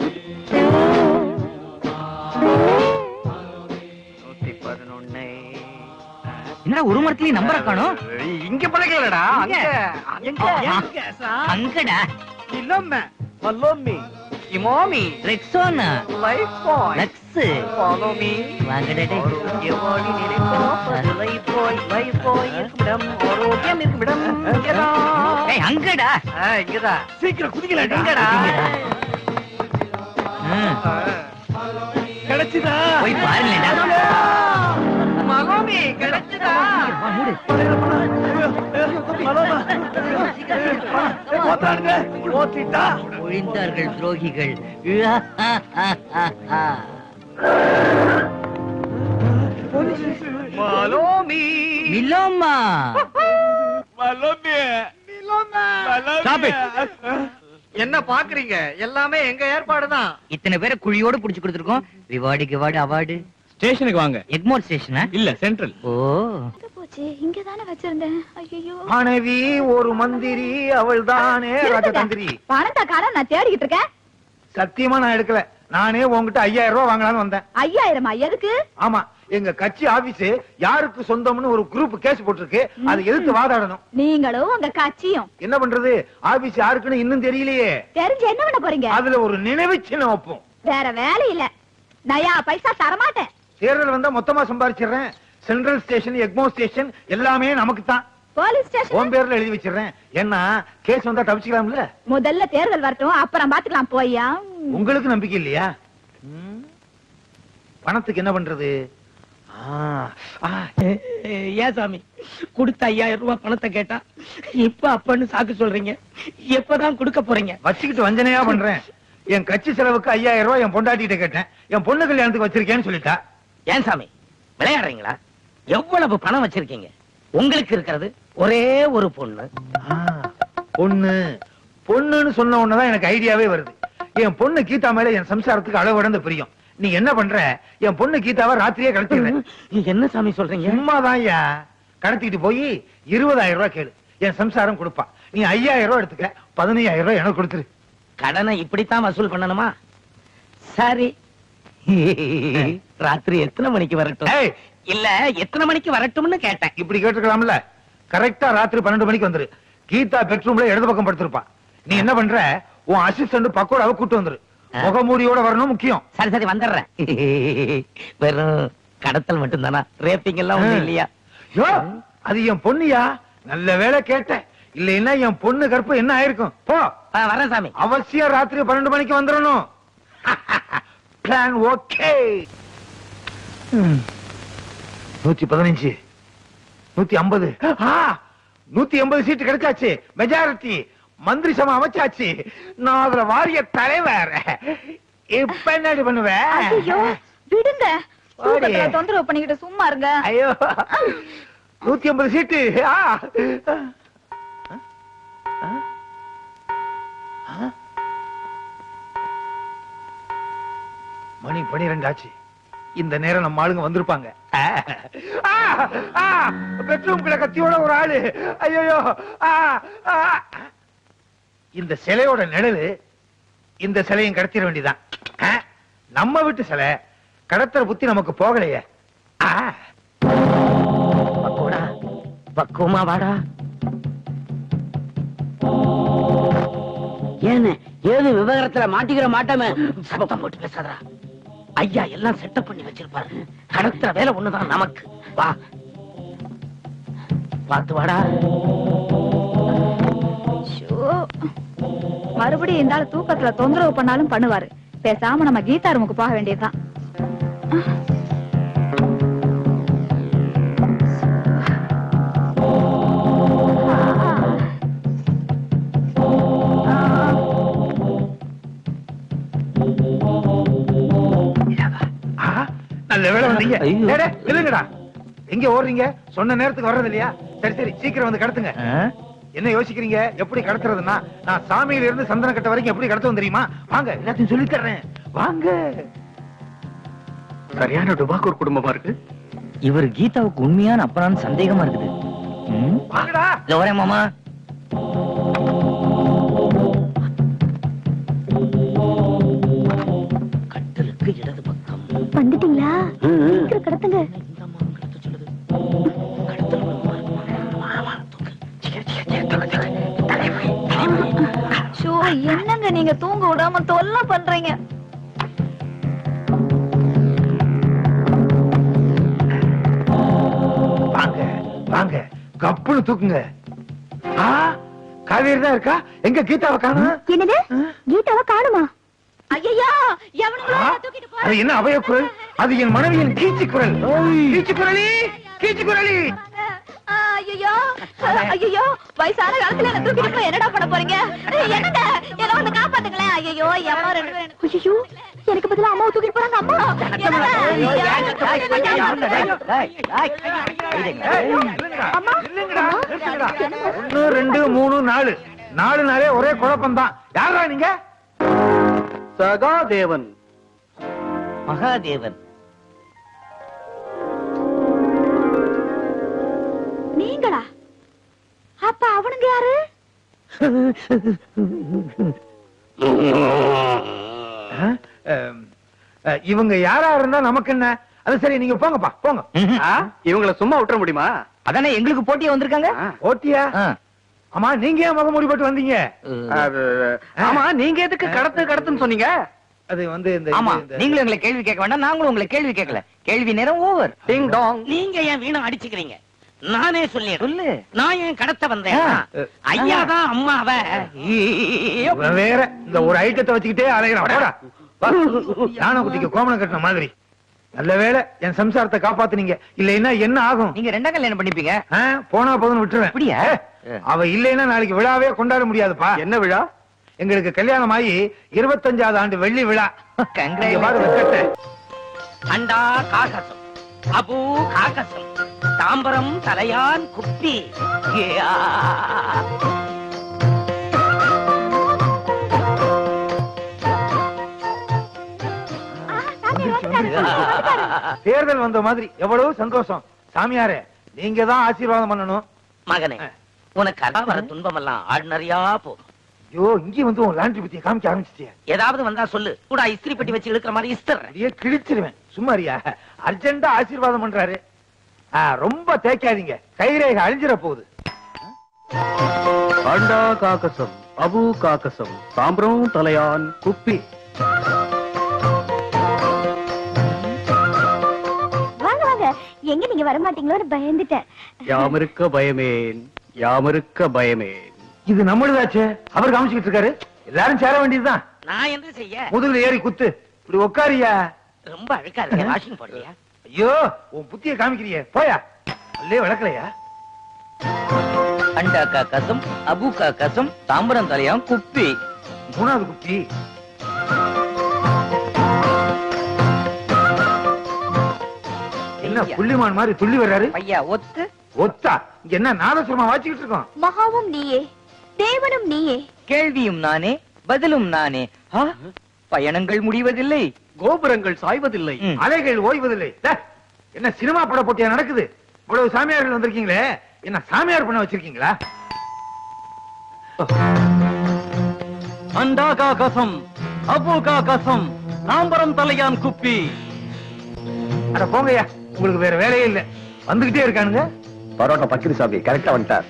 நூத்தி பதினொன்னு என்னடா ஒரு மரத்துலயும் நம்பரை காணும் இங்க பழகலடா அங்க எங்க எங்க சார் அங்கடா நிலோம மல்லோமி Emami Rexona Lifebuoy Lux follow me வாங்கடா டேய். எவாடி நினைப்போம் லைஃப் பாய் லைஃப் பாய் இருக்குமிடம் ஆரோக்கியம் இருக்குமிடம் இங்கதான் ஏய் அங்கடா ஆ, இங்கதான் சீக்கிரம் குதிக்கலடா எங்கடா ம், கிடைச்சுதா போய் பாருங்கடா மகோமி கிடைச்சதா வா, மூடு போத்திட்டா ஒழிந்தார்கள் துரோகிகள் மலோமி நிலோமா மல்லோமி Stop it. என்ன பாக்குறீங்க எல்லாமே எங்க ஏற்பாடுதான் இத்தனை பேரை குழியோட புடிச்சு கொடுத்துருக்கோம் ரிவார்டு கிவார்டு அவார்டு ஸ்டேஷனுக்கு வாங்க எக்மோர் ஸ்டேஷனா இல்ல சென்ட்ரல் ஓ எங்க போச்சு இங்கதானே வச்சிருந்தேன் ஐயோ மனைவி ஒரு மந்திரி அவள் தானே ராஜதந்திரி பணத்தாக்கார நான் தேடிக்கிட்டு இருக்கேன் சத்தியமா நான் எடுக்கல நானே உன்கிட்ட ஐயாயிரம் ரூபாய் வாங்கலாம்னு வந்தேன் ஐயாயிரமா எதுக்கு ஆமா எங்க கட்சி ஆபீஸ் யாருக்கு சொந்தம்னு ஒரு குரூப் கேஸ் போட்டிருக்கு அதை எதிர்த்து வாதாடணும் நீங்களும் உங்க கட்சியும் என்ன பண்றது ஆபீஸ் யாருக்குன்னு இன்னும் தெரியலையே தெரிஞ்சு என்ன பண்ண போறீங்க அதுல ஒரு நினைவு சின்னம் வைப்போம் வேற வேலை இல்ல நயா பைசா தரமாட்டேன் தேர்தல் வந்தா மொத்தமா சம்பாதிச்சிடுறேன் சென்ட்ரல் ஸ்டேஷன் எக்மோ ஸ்டேஷன் எல்லாமே நமக்கு தான் போலீஸ் ஸ்டேஷன் உன் பேர்ல எழுதி வச்சிடுறேன் ஏன்னா கேஸ் வந்தா தப்பிச்சுக்கலாம்ல முதல்ல தேர்தல் வரட்டும் அப்புறம் பாத்துக்கலாம் போய்யா உங்களுக்கு நம்பிக்கை இல்லையா ம்? பணத்துக்கு என்ன பண்றது ஆ, ஆ, ஏன் சாமி கொடுத்த ஐயாயிரம் ரூபாய் பணத்தை கேட்டா இப்ப அப்பன்னு சாக்கு சொல்றீங்க எப்பதான் கொடுக்க போறீங்க வச்சுக்கிட்டு வஞ்சனையா பண்றேன் என் கட்சி செலவுக்கு ஐயாயிரம் ரூபாய் என் பொண்டாட்டிகிட்ட கேட்டேன் என் பொண்ணு கல்யாணத்துக்கு வச்சிருக்கேன்னு சொல்லிட்டா ஏன் சாமி விளையாடுறீங்களா எவ்வளவு பணம் வச்சிருக்கீங்க உங்களுக்கு இருக்கிறது ஒரே ஒரு பொண்ணு ஆ, பொண்ணு பொண்ணுன்னு சொன்ன உடனேதான் எனக்கு ஐடியாவே வருது என் பொண்ணு கீதா மேல என் சம்சாரத்துக்கு அளவிடந்த பிரியம் நீ என்ன பண்ற என் பொண்ணு கீதாவை ராத்திரியே கடத்திடுறேன் என்ன சாமி சொல்றீங்க சும்மாதான் ஐயா கடத்திட்டு போய் இருபதாயிரம் ரூபாய் கேளு என் சம்சாரம் கொடுப்பா நீ ஐயாயிரம் ரூபாய் எடுத்துக்க பதினையாயிரம் ரூபாய் எனக்கு கொடுத்துரு கடனை இப்படித்தான் வசூல் பண்ணணுமா சரி ராத்திரி எத்தனை மணிக்கு வரட்டும் ஏய், இல்ல எத்தனை மணிக்கு வரட்டும்னு கேட்டேன் இப்படி கேட்டுக்கலாம்ல கரெக்டா ராத்திரி பன்னெண்டு மணிக்கு வந்துரு கீதா பெட்ரூம்ல இடது பக்கம் படுத்திருப்பா நீ என்ன பண்ற உன் அசிஸ்டன்ட் பக்கோடாவை கூட்டு வந்துரு முகமூடியோட வரணும் முக்கியம் சரி சரி வந்துடுறேன் வெறும் கடத்தல் மட்டும்தானா ரேப்பிங் எல்லாம் ஒண்ணும் இல்லையா யோ அது என் பொண்ணுயா நல்ல வேளை கேட்டேன் இல்லைன்னா என் பொண்ணு கற்பு என்ன ஆயிருக்கும் போ ஆ, வரேன் சாமி அவசியம் ராத்திரி பன்னெண்டு மணிக்கு வந்துடணும் பிளான் ஓகே நூத்தி பதினஞ்சு நூத்தி ஐம்பது நூத்தி எண்பது சீட்டு கிடைச்சாச்சு மெஜாரிட்டி மந்திரி சபை அமைச்சாச்சு நான் அதுல வாரிய தலைவர் இப்ப என்னடி பண்ணுவேன் ஐயோ விடுங்க ஓடி. தூக்கத்துல தொந்தரவு பண்ணிக்கிட்டு சும்மா இருங்க ஐயோ நூத்தி ஐம்பது சீட்டு ஆ. ஆ? ஆ? மணி பனிரெண்டு ஆச்சு இந்த நேரம் நம்ம ஆளுங்க வந்திருப்பாங்க பெட்ரூம்குள்ள கத்தியோட ஒரு ஆளு ஐயோ இந்த சிலையோட நிழலு இந்த சிலையும் கடத்திட வேண்டியதான் ஆ? நம்ம வீட்டு சிலை கடத்துற புத்தி நமக்கு போகலையே ஆ. பக்கோடா பக்குவமா வாடா ஏன்னு ஏது விவகாரத்துல மாட்டிக்கிற மாட்டாம சத்தம் போட்டு பேசாதடா ஐயா எல்லாம் செட்டப் பண்ணி வச்சிருப்பாரு கடத்துற வேலை ஒண்ணுதான் நமக்கு வா பாத்து வாடா ஷோ. மறுபடியும் இந்த ஆளு தூக்கத்துல தொந்தரவு பண்ணாலும் பண்ணுவாரு பேசாம நம்ம கீதா ரூமுக்கு போக வேண்டியதுதான் ஆ, நல்ல வேலை வந்தீங்க ஐயோ. டேய், டேய், நில்லுங்கடா எங்க ஓடுறீங்க சொன்ன நேரத்துக்கு வர்றது இல்லையா சரி சரி சீக்கிரம் வந்து கடத்துங்க என்ன யோசிக்கிறீங்க எப்படி கடத்துறதுன்னா நான் சாமியில இருந்து சந்தன கட்ட வரைக்கும் எப்படி கடத்துவோம் தெரியுமா வாங்க எல்லாத்தையும் சொல்லி தர்றேன் வாங்க சரியான டுபாக்கூர் குடும்பமா இருக்கு இவர் கீதாவுக்கு உண்மையான அப்பனான்னு சந்தேகமா இருக்குது ம்? வாங்கடா இதோ வரேன் மாமா கட்டலுக்கு இடது பக்கம் வந்துட்டீங்களா சீக்கிரம் கடத்துங்க ஷோ என்னங்க நீங்க தூங்க விடாம தொல்லை பண்றீங்க வாங்க வாங்க கப்புன்னு தூக்குங்க ஆ காவேரி தான் இருக்கா எங்க கீதாவை காணும் என்னது கீதாவை காணுமா ஐயோ எவனுங்களோ ஆ, என்னை தூக்கிட்டு போ அது என்ன அபய குரல் அது என் மனைவியின் கீச்சு குரல் கீச்சு குரலி கீச்சு குரலி ஐயோ ஐயோ வயசான காலத்துல என்ன தூக்கிட்டு போய் என்னடா பண்ண போறீங்க என்னங்க என்ன வந்து காப்பாத்துங்களேன் ஐயோ எவனோ ரெண்டு பேரும் எனக்கு- ஐயோ எனக்கு பதிலா அம்மாவை தூக்கிட்டு போறாங்க அம்மா என்னங்க? ஐயோ, அம்மா இல்லைங்கடா நிறுத்துங்கடா. ஒண்ணு ரெண்டு மூணு நாலு நாலு நாளே ஒரே குழப்பம் தான் யாரா நீங்க சகாதேவன் மகாதேவன் நீங்களா அப்ப அவனுங்க யாரு ஆ? அம், அ, இவங்க யாரா இருந்தா நமக்கு என்ன அது சரி நீங்க போங்கப்பா போங்க ஆ, இவங்கள சும்மா விட்டுற முடியுமா அதானே எங்களுக்கு போட்டியா வந்திருக்காங்க ஓட்டியா ஆ. ஆமா நீங்க ஏன் முகமூடி போட்டு வந்தீங்க அது, ஆமா நீங்க எதுக்கு கடத்து கடத்துன்னு சொன்னீங்க அது வந்து இந்த ஆமா இந்த- நீங்களும் எங்களை கேள்வி கேட்க வேண்டாம் நாங்களும் உங்களை கேள்வி கேட்கல கேள்வி நேரம் ஓவர் டிங் டாங் நீங்க ஏன் வீணா அடிச்சுக்கிறீங்க நானே சொல்லிடுறேன் சொல்லு நான் ஏன் கடத்த வந்தேன் ஆ. ஐயா தான் அம்மாவ இவன் வேற இந்த ஒரு ஐட்டத்தை வச்சுக்கிட்டே அலைகிறான் போடா வா. யானை குட்டிக்கு கோமணம் கட்டின மாதிரி நல்ல வேளை என் சம்சாரத்தை காப்பாத்துனீங்க இல்லைன்னா என்ன ஆகும் நீங்க ரெண்டாம் கல்யாணம் பண்ணிப்பீங்க ஆ, போனா போதும் விட்டுருவேன் அப்படியா? ஏ, அவ இல்லைன்னா நாளைக்கு விழாவே கொண்டாட முடியாதுப்பா என்ன விழா எங்களுக்கு கல்யாணம் ஆகி இருபத்தஞ்சாவது ஆண்டு வெள்ளி விழா இங்க பாரு வெக்கத்தை. அண்டா காகசம் அபு காகசம் தாம்பரம் தலையான் குப்பி ஏயா. தேர்தல் வந்த மாதிரி எவ்வளவு சந்தோஷம் சாமியாரே நீங்க தான் ஆசீர்வாதம் பண்ணணும் மகனே உனக்கு அடா வர துன்பமெல்லாம் ஆர்டினரியா போகும் ஐயோ இங்கே வந்து உன் லாண்ட்ரி பத்திய காமிக்க ஆரம்பிச்சிட்டியா ஏதாவது வந்தா சொல்லு கூட இஸ்திரி பெட்டி வச்சு இழுக்கிற மாதிரி இஸ்தர்றேன் அப்படியே கிழிச்சிருவேன் சும்மாரியா அர்ஜென்டா ஆசீர்வாதம் பண்றாரு ஆ, ரொம்ப தேய்க்காதீங்க கைரேகை அழிஞ்சிட போகுது அண்டா காக்கசம் அபு காக்கசம் சாம்பிரம் தலையான் குப்பி வாங்க வாங்க எங்க நீங்க வர மாட்டீங்களோன்னு பயந்துட்டேன் யாமிருக்க பயமேன் யாமிருக்க பயமேன் இது நம்மளுதாச்சே அவர் காமிச்சுக்கிட்டு இருக்காரு எல்லாரும் சேர வேண்டியதுதான் நான் என்ன செய்ய முதுகுல ஏறி குத்து இப்படி உட்காரியா ரொம்ப அழுக்கா இருக்க வாஷிங் போடுறியா ஐயோ உன் புத்திய காமிக்கிறியே போயா அல்லே விளக்கலையா அண்டா காக்கசம் அபு காக்கசம் தாம்பரம் தலையாம் குப்பி மூணாவது குட்டி என்ன புள்ளிமான் மாதிரி துள்ளி வர்றாரு பையா ஒத்து ஒத்தா இங்க என்ன நாதசுரமா வாச்சிக்கிட்டு இருக்கோம் மகாவும் நீயே தேவனும் நீயே கேள்வியும் நானே பதிலும் நானே ஆ, பயணங்கள் முடிவதில்லை கோபுரங்கள் சாய்வதில்லை ம். அலைகள் ஓய்வதில்லை டே, என்ன சினிமா பட போட்டியா நடக்குது இவ்வளவு சாமியார்கள் வந்திருக்கீங்களே என்ன சாமியார் பண்ண வச்சிருக்கீங்களா அண்டா காக்கசம் அபு காக்கசம் சாம்பரம் தலையான் குப்பி அட போங்கய்யா உங்களுக்கு வேற வேலையே இல்ல வந்துகிட்டே இருக்கானுங்க பரோட்டா பக்கிரி சாமி கரெக்டா வந்துட்டார்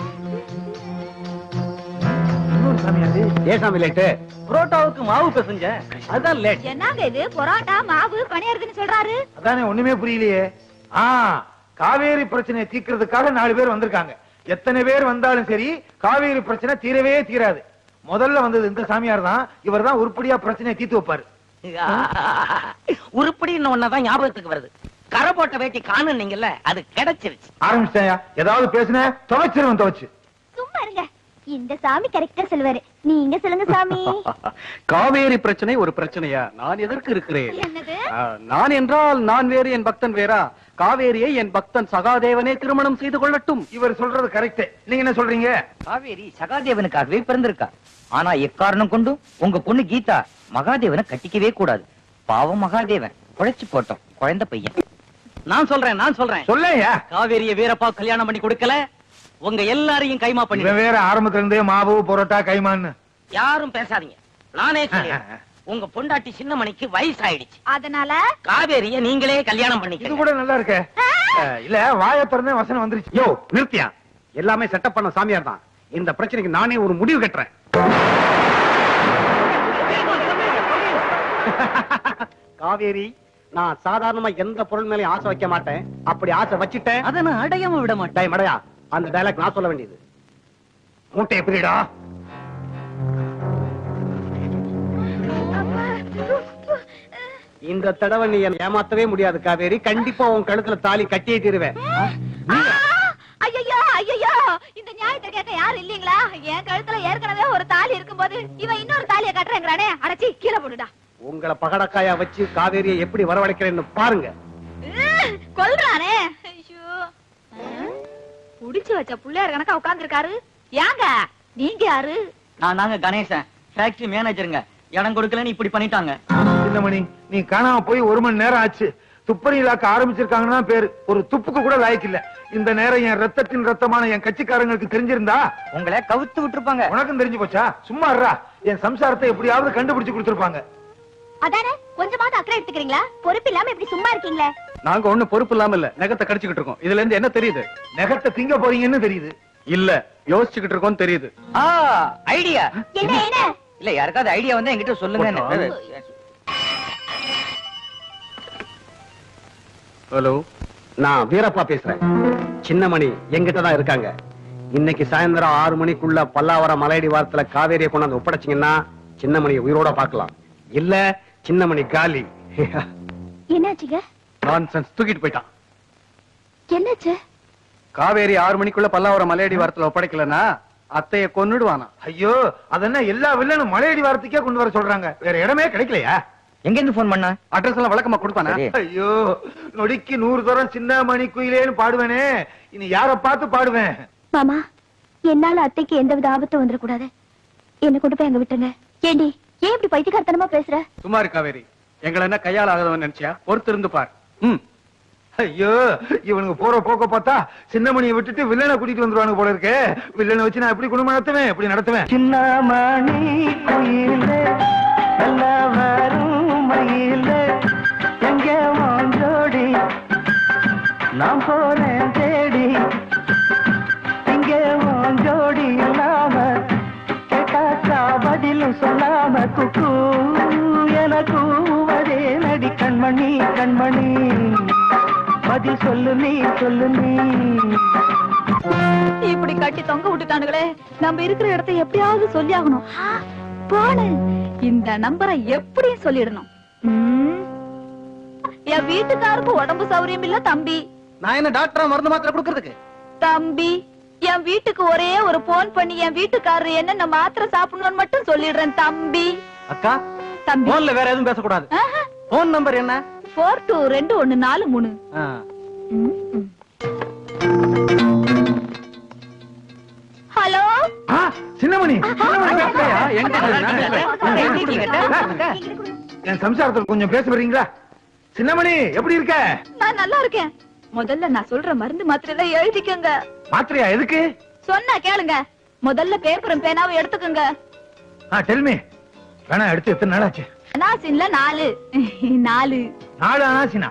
இன்னொரு சாமியாரு ஏசாமி லேட்டு புரோட்டாவுக்கு மாவு பிசைஞ்ச அதான் லேட் என்னங்க இது பரோட்டா மாவு பணியாருதுன்னு சொல்றாரு அதானே ஒண்ணுமே புரியலையே ஆ காவேரி பிரச்சனையை தீர்க்கிறதுக்காக நாலு பேர் வந்திருக்காங்க எத்தனை பேர் வந்தாலும் சரி காவேரி பிரச்சனை தீரவே தீராது முதல்ல வந்தது இந்த சாமியார் தான் இவர் தான் உருப்படியா பிரச்சனையை தீர்த்து வைப்பாரு உருப்படின்னு ஒன்னதான் ஞாபகத்துக்கு வருது கரை போட்ட வேட்டி காணுன்னீங்கல்ல அது கிடைச்சிருச்சு ஆரம்பிச்சிட்டாயா ஏதாவது பேசுன துவைச்சிருவன் துவைச்சு சும்மா இருங்க இந்த சாமி கரெக்டா சொல்லுவாரு நீங்க சொல்லுங்க சாமி காவேரி பிரச்சனை ஒரு பிரச்சனையா நான் எதற்கு இருக்கிறேன் என்னது ஆ, நான் என்றால் நான் வேறு என் பக்தன் வேறா காவேரியை என் பக்தன் சகாதேவனே திருமணம் செய்து கொள்ளட்டும் இவர் சொல்றது கரெக்ட் நீங்க என்ன சொல்றீங்க காவேரி சகாதேவனுக்காகவே பிறந்திருக்கா ஆனா எக்காரணம் கொண்டும் உங்க பொண்ணு கீதா மகாதேவனை கட்டிக்கவே கூடாது பாவம் மகாதேவன் குழைச்சு போட்டோம் குழந்தை பையன் நான் சொல்றேன் நான் சொல்றேன் சொல்லையா காவேரிய வீரப்பா கல்யாணம் பண்ணி கொடுக்கல உங்க எல்லாரையும் கைமா பண்ணி இவன் வேற ஆரம்பத்துல இருந்தே மாவு பரோட்டா கைமான்னு யாரும் பேசாதீங்க நானே சொல்லிடுறேன். உங்க பொண்டாட்டி சின்னமணிக்கு வயசாயிடுச்சு அதனால காவேரிய நீங்களே கல்யாணம் இது பண்ணிக்கங்க கூட நல்லா இருக்கே அஹ், இல்ல வாய திறந்தே வசனம் வந்துருச்சு யோ நிறுத்தியா எல்லாமே செட்டப் பண்ண சாமியார் தான் இந்த பிரச்சனைக்கு நானே ஒரு முடிவு கட்டுறேன் காவேரி நான் சாதாரணமா எந்த பொருள் மேலயும் ஆசை வைக்க மாட்டேன் அப்படி ஆசை வச்சுட்டேன் அதை நான் அடையாம விட மாட்டேன் டேய் மடையா அந்த டைலாக் நான் சொல்ல வேண்டியது மூட்டை எப்படிடா இந்த தடவை நீ என்னை ஏமாத்தவே முடியாது காவேரி கண்டிப்பா உன் கழுத்துல தாலி கட்டியே தீருவேன் ஐயோ ஐயோ இந்த நியாயத்தை கேட்க யாரும் இல்லீங்களா என் கழுத்துல ஏற்கனவே ஒரு தாலி இருக்கும்போது இவன் இன்னொரு தாலியை கட்டுறேங்கிறானே அடச்சி கீழே போடுடா உங்களை பகடக்காயா வச்சு காவேரியை எப்படி வரவழைக்கிறேன்னு பாருங்க உம், கொல்றானே ஐயோ உம், புடிச்சு வச்ச புள்ளையார் கணக்கா உட்கார்ந்திருக்காரு ஏங்க நீங்க யாரு நான் நாங்க கணேசன் ஃபேக்டரி மேனேஜருங்க இடம் கொடுக்கலன்னு இப்படி பண்ணிட்டாங்க சின்னமணி நீ காணாம போய் ஒரு மணி நேரம் ஆச்சு துப்பறி இலாக்க ஆரம்பிச்சிருக்காங்கன்னா பேரு ஒரு துப்புக்கு கூட லாய்க்கு இல்ல இந்த நேரம் என் ரத்தத்தின் ரத்தமான என் கட்சிக்காரங்களுக்கு தெரிஞ்சிருந்தா உங்களை கவுத்து விட்டுருப்பாங்க உனக்கும் தெரிஞ்சு போச்சா சும்மா இருடா என் சம்சாரத்தை எப்படியாவது கண்டுபிடிச்சு கொடுத்திருப்பாங்க அதானே கொஞ்சமாவது அக்கறை எடுத்துக்கிறீங்களா பொறுப்பு இல்லாம இப்படி சும்மா இருக்கீங்களே நாங்க ஒண்ணு பொறுப்பு இல்லாம இல்ல நகத்தை கடிச்சுக்கிட்டு இருக்கோம் இதுல இருந்து என்ன தெரியுது நெகத்தை திங்க போறீங்கன்னு தெரியுது இல்ல யோசிச்சுக்கிட்டு இருக்கோம் தெரியுது ஆ ஐடியா என்ன என்ன இல்ல யாருக்காவது ஐடியா வந்தா என்கிட்ட சொல்லுங்க ஹலோ நான் வீரப்பா பேசுறேன் சின்னமணி எங்கிட்ட தான் இருக்காங்க இன்னைக்கு சாயந்தரம் ஆறு மணிக்குள்ள பல்லாவரம் மலையடி வாரத்துல காவேரியை கொண்டாந்து ஒப்படைச்சீங்கன்னா சின்னமணி உயிரோட பார்க்கலாம் இல்ல சின்னமணி காலி என்னாச்சுங்க நான்சென்ஸ் தூக்கிட்டு போயிட்டான் என்னாச்சு காவேரி ஆறு மணிக்குள்ள பல்லாவரம் மலையடி வாரத்துல ஒப்படைக்கலன்னா அத்தைய கொன்னுடுவானா ஐயோ அதென்ன எல்லா வில்லனும் மலையடி வாரத்துக்கே கொண்டு வர சொல்றாங்க வேற இடமே கிடைக்கலையா எங்க இருந்து போன் பண்ணா அட்ரஸ் எல்லாம் விளக்கமா கொடுப்பானா சரி. ஐயோ நொடிக்கு நூறு தூரம் சின்ன மணி குயிலேன்னு பாடுவேனே இனி யார பார்த்து பாடுவேன் மாமா என்னால அத்தைக்கு எந்தவித ஆபத்தும் வந்துடக்கூடாது என்ன கொண்டு போய் அங்க விட்டுருங்க ஏண்டி ஏன் இப்படி பைத்தியக்காரத்தனமா பேசுற சுமார் காவேரி எங்களை என்ன கையால் ஆகாதவன் நினைச்சியா பொறுத்து இருந்து பார் ம் ஐயோ இவனுக்கு போற போக்க பார்த்தா சின்னமணியை விட்டுட்டு வில்லனை கூட்டிட்டு வந்துருவானுங்க போல இருக்கே வில்லனை வச்சு நான் எப்படி குடும்பம் நடத்துவேன் எப்படி நடத்துவேன் சின்னமணி குயில நல்ல வரும் மயில எங்க வாஞ்சோடி நான் போறேன் தேடி இங்க வாஞ்சோடி இல்லாம கேட்டாக்கா பதிலும் சொல்லாம குக்கு என கூவதே நடி கண்மணி கண்மணி பதில் சொல்லு நீ சொல்லு நீ இப்படி கட்டி தொங்க விட்டுட்டானுங்களே நம்ம இருக்கிற இடத்தை எப்படியாவது சொல்லி ஆகணும் போனு இந்த நம்பரை எப்படியும் சொல்லிடணும் ம். என் வீட்டுக்காருக்கு உடம்பு சௌரியம் இல்ல தம்பி நான் என்ன டாக்டரா மருந்து மாத்திரை கொடுக்கறதுக்கு தம்பி என் வீட்டுக்கு ஒரே ஒரு போன் பண்ணி என் வீட்டுக்காரர் என்னென்ன மாத்திரை சாப்பிடணும்னு மட்டும் சொல்லிடுறேன் தம்பி அக்கா தம்பி போன்ல வேற எதுவும் பேசக்கூடாது போன் நம்பர் என்ன போர் டூ ரெண்டு ஒண்ணு நாலு மூணு ஆ. ம், ம். ஹலோ ஆ, சின்னமணி சின்னமணி அக்காயா? என்கிட்ட சொல்லு, நான் பேசுறேன். என் சம்சாரத்தில் கொஞ்சம் பேச வரீங்களா சின்னமணி எப்படி இருக்க நான் நல்லா இருக்கேன் முதல்ல நான் சொல்ற மருந்து மாத்திரை எழுதிக்கங்க மாத்திரையா எதுக்கு சொன்னா கேளுங்க முதல்ல பேப்பரும் பேனாவும் எடுத்துக்கோங்க ஆ டெல்மி வேணா எடுத்து எத்தனை நாள் ஆச்சு நாசின்ல நாலு நாலு நாலு ஆனாசினா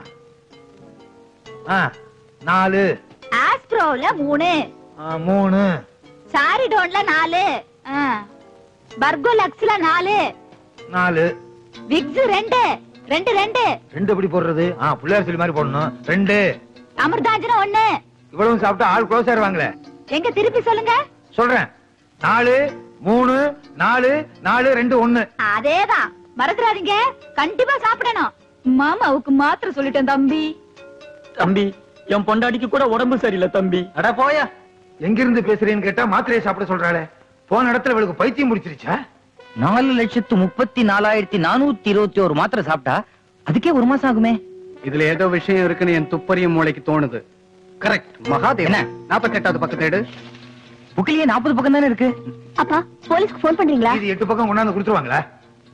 ஆ நாலு ஆஸ்ப்ரோல மூணு ஆ, மூணு சாரிடோன்ல நாலு ஆ. பர்கோலக்ஸ்ல நாலு நாலு விக்ஸ் ரெண்டு ரெண்டு ரெண்டு ரெண்டு எப்படி போடுறது ஆ பிள்ளையார் சொல்லி மாதிரி போடணும் ரெண்டு அமிர்தாஞ்சனம் ஒண்ணு இவ்வளவு சாப்பிட்டா ஆள் க்ளோஸ் ஆயிருவாங்களே எங்க திருப்பி சொல்லுங்க சொல்றேன் நாலு மூணு நாலு நாலு ரெண்டு ஒண்ணு அதேதான் மறந்துடாதீங்க கண்டிப்பா சாப்பிடணும் மாமாவுக்கு மாத்திரை சொல்லிட்டேன் தம்பி தம்பி என் பொண்டாடிக்கு கூட உடம்பு சரியில்லை தம்பி அட போயா எங்கிருந்து பேசுறேன்னு கேட்டா மாத்திரையை சாப்பிட சொல்றாளே போன இடத்துல இவளுக்கு பைத்தியம் முடிச்சிருச்சா நாலு லட்சத்து முப்பத்தி நாலாயிரத்தி நானூத்தி இருபத்தி ஒரு மாத்திரை சாப்பிட்டா அதுக்கே ஒரு மாசம் ஆகுமே இதுல ஏதோ விஷயம் இருக்குன்னு என் துப்பறியும் மூளைக்கு தோணுது கரெக்ட் மகாதேவ் என்ன? நாற்பத்தி எட்டாவது பக்கத்து எடு புக்கிலேயே நாற்பது பக்கம் தானே இருக்கு அப்பா போலீஸ்க்கு போன் பண்றீங்களா இது எட்டு பக்கம் கொண்டாந்து கொடுத்துருவாங்களா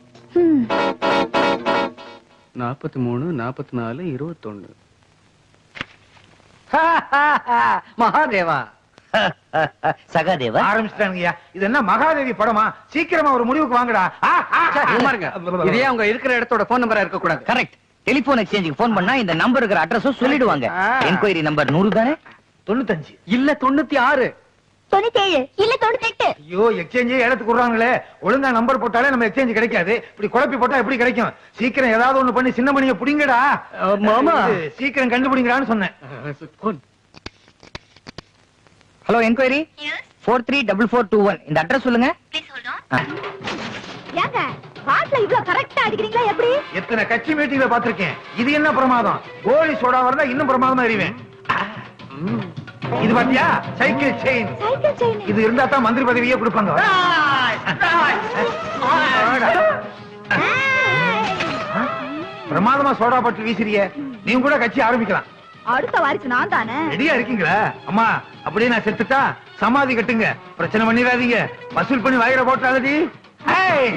ம். நாற்பத்தி மூணு நாற்பத்தி நாலு இருபத்தொன்னு மகாதேவா சகாதேவா ஆரம்பிச்சிட்டாங்கய்யா இது என்ன மகாதேவி படமா சீக்கிரமா ஒரு முடிவுக்கு வாங்கடா ஆ, ஆ, ஆ. இருங்க இதே அவங்க இருக்கிற இடத்தோட போன் நம்பரா இருக்க கூடாது கரெக்ட் டெலிபோன் எக்ஸ்சேஞ்சுக்கு போன் பண்ணா இந்த நம்பர் இருக்கிற அட்ரஸும் சொல்லிடுவாங்க ஆ. என்கொயரி நம்பர் நூறு தானே தொண்ணூத்தஞ்சு இல்ல தொண்ணூத்தி ஆறு தொண்ணூத்தேழு இல்ல தொண்ணூத்தெட்டு ஐயோ எக்ஸ்சேஞ்சே ஏலத்துக்கு விடுறாங்களே ஒழுங்கா நம்பர் போட்டாலே நம்ம எக்ஸ்சேஞ்ச் கிடைக்காது இப்படி குழப்பி போட்டா எப்படி கிடைக்கும் சீக்கிரம் ஏதாவது ஒண்ணு பண்ணி சின்ன மணியை புடிங்கடா மாமா. இது, சீக்கிரம் கண்டுபிடிங்கடான்னு சொன்னேன் hello enquiry four three double four two one இந்த அட்ரஸ் சொல்லுங்க ஆ. ஏங்க பாட்டுல இவ்வளவு கரெக்டா அடிக்கிறீங்களா எப்படி எத்தனை கட்சி மீட்டிங்ல பாத்திருக்கேன் இது என்ன பிரமாதம் கோலி சோடா இருந்தா இன்னும் பிரமாதமா எறிவேன் இது பாத்தியா சைக்கிள் செயின் சைக்கிள் செயின் இது இருந்தா தான் மந்திரி பதவியே கொடுப்பாங்க பிரமாதமா சோடா பாட்டில் வீசுறிய நீங்க கூட கட்சி ஆரம்பிக்கலாம் அடுத்த வாரிசு நான் தானே ரெடியா இருக்கீங்களா அம்மா அப்படியே நான் செத்துட்டா சமாதி கட்டுங்க பிரச்சனை பண்ணிடாதீங்க வசூல் பண்ணி வயிற போட்டாதடி ஏய்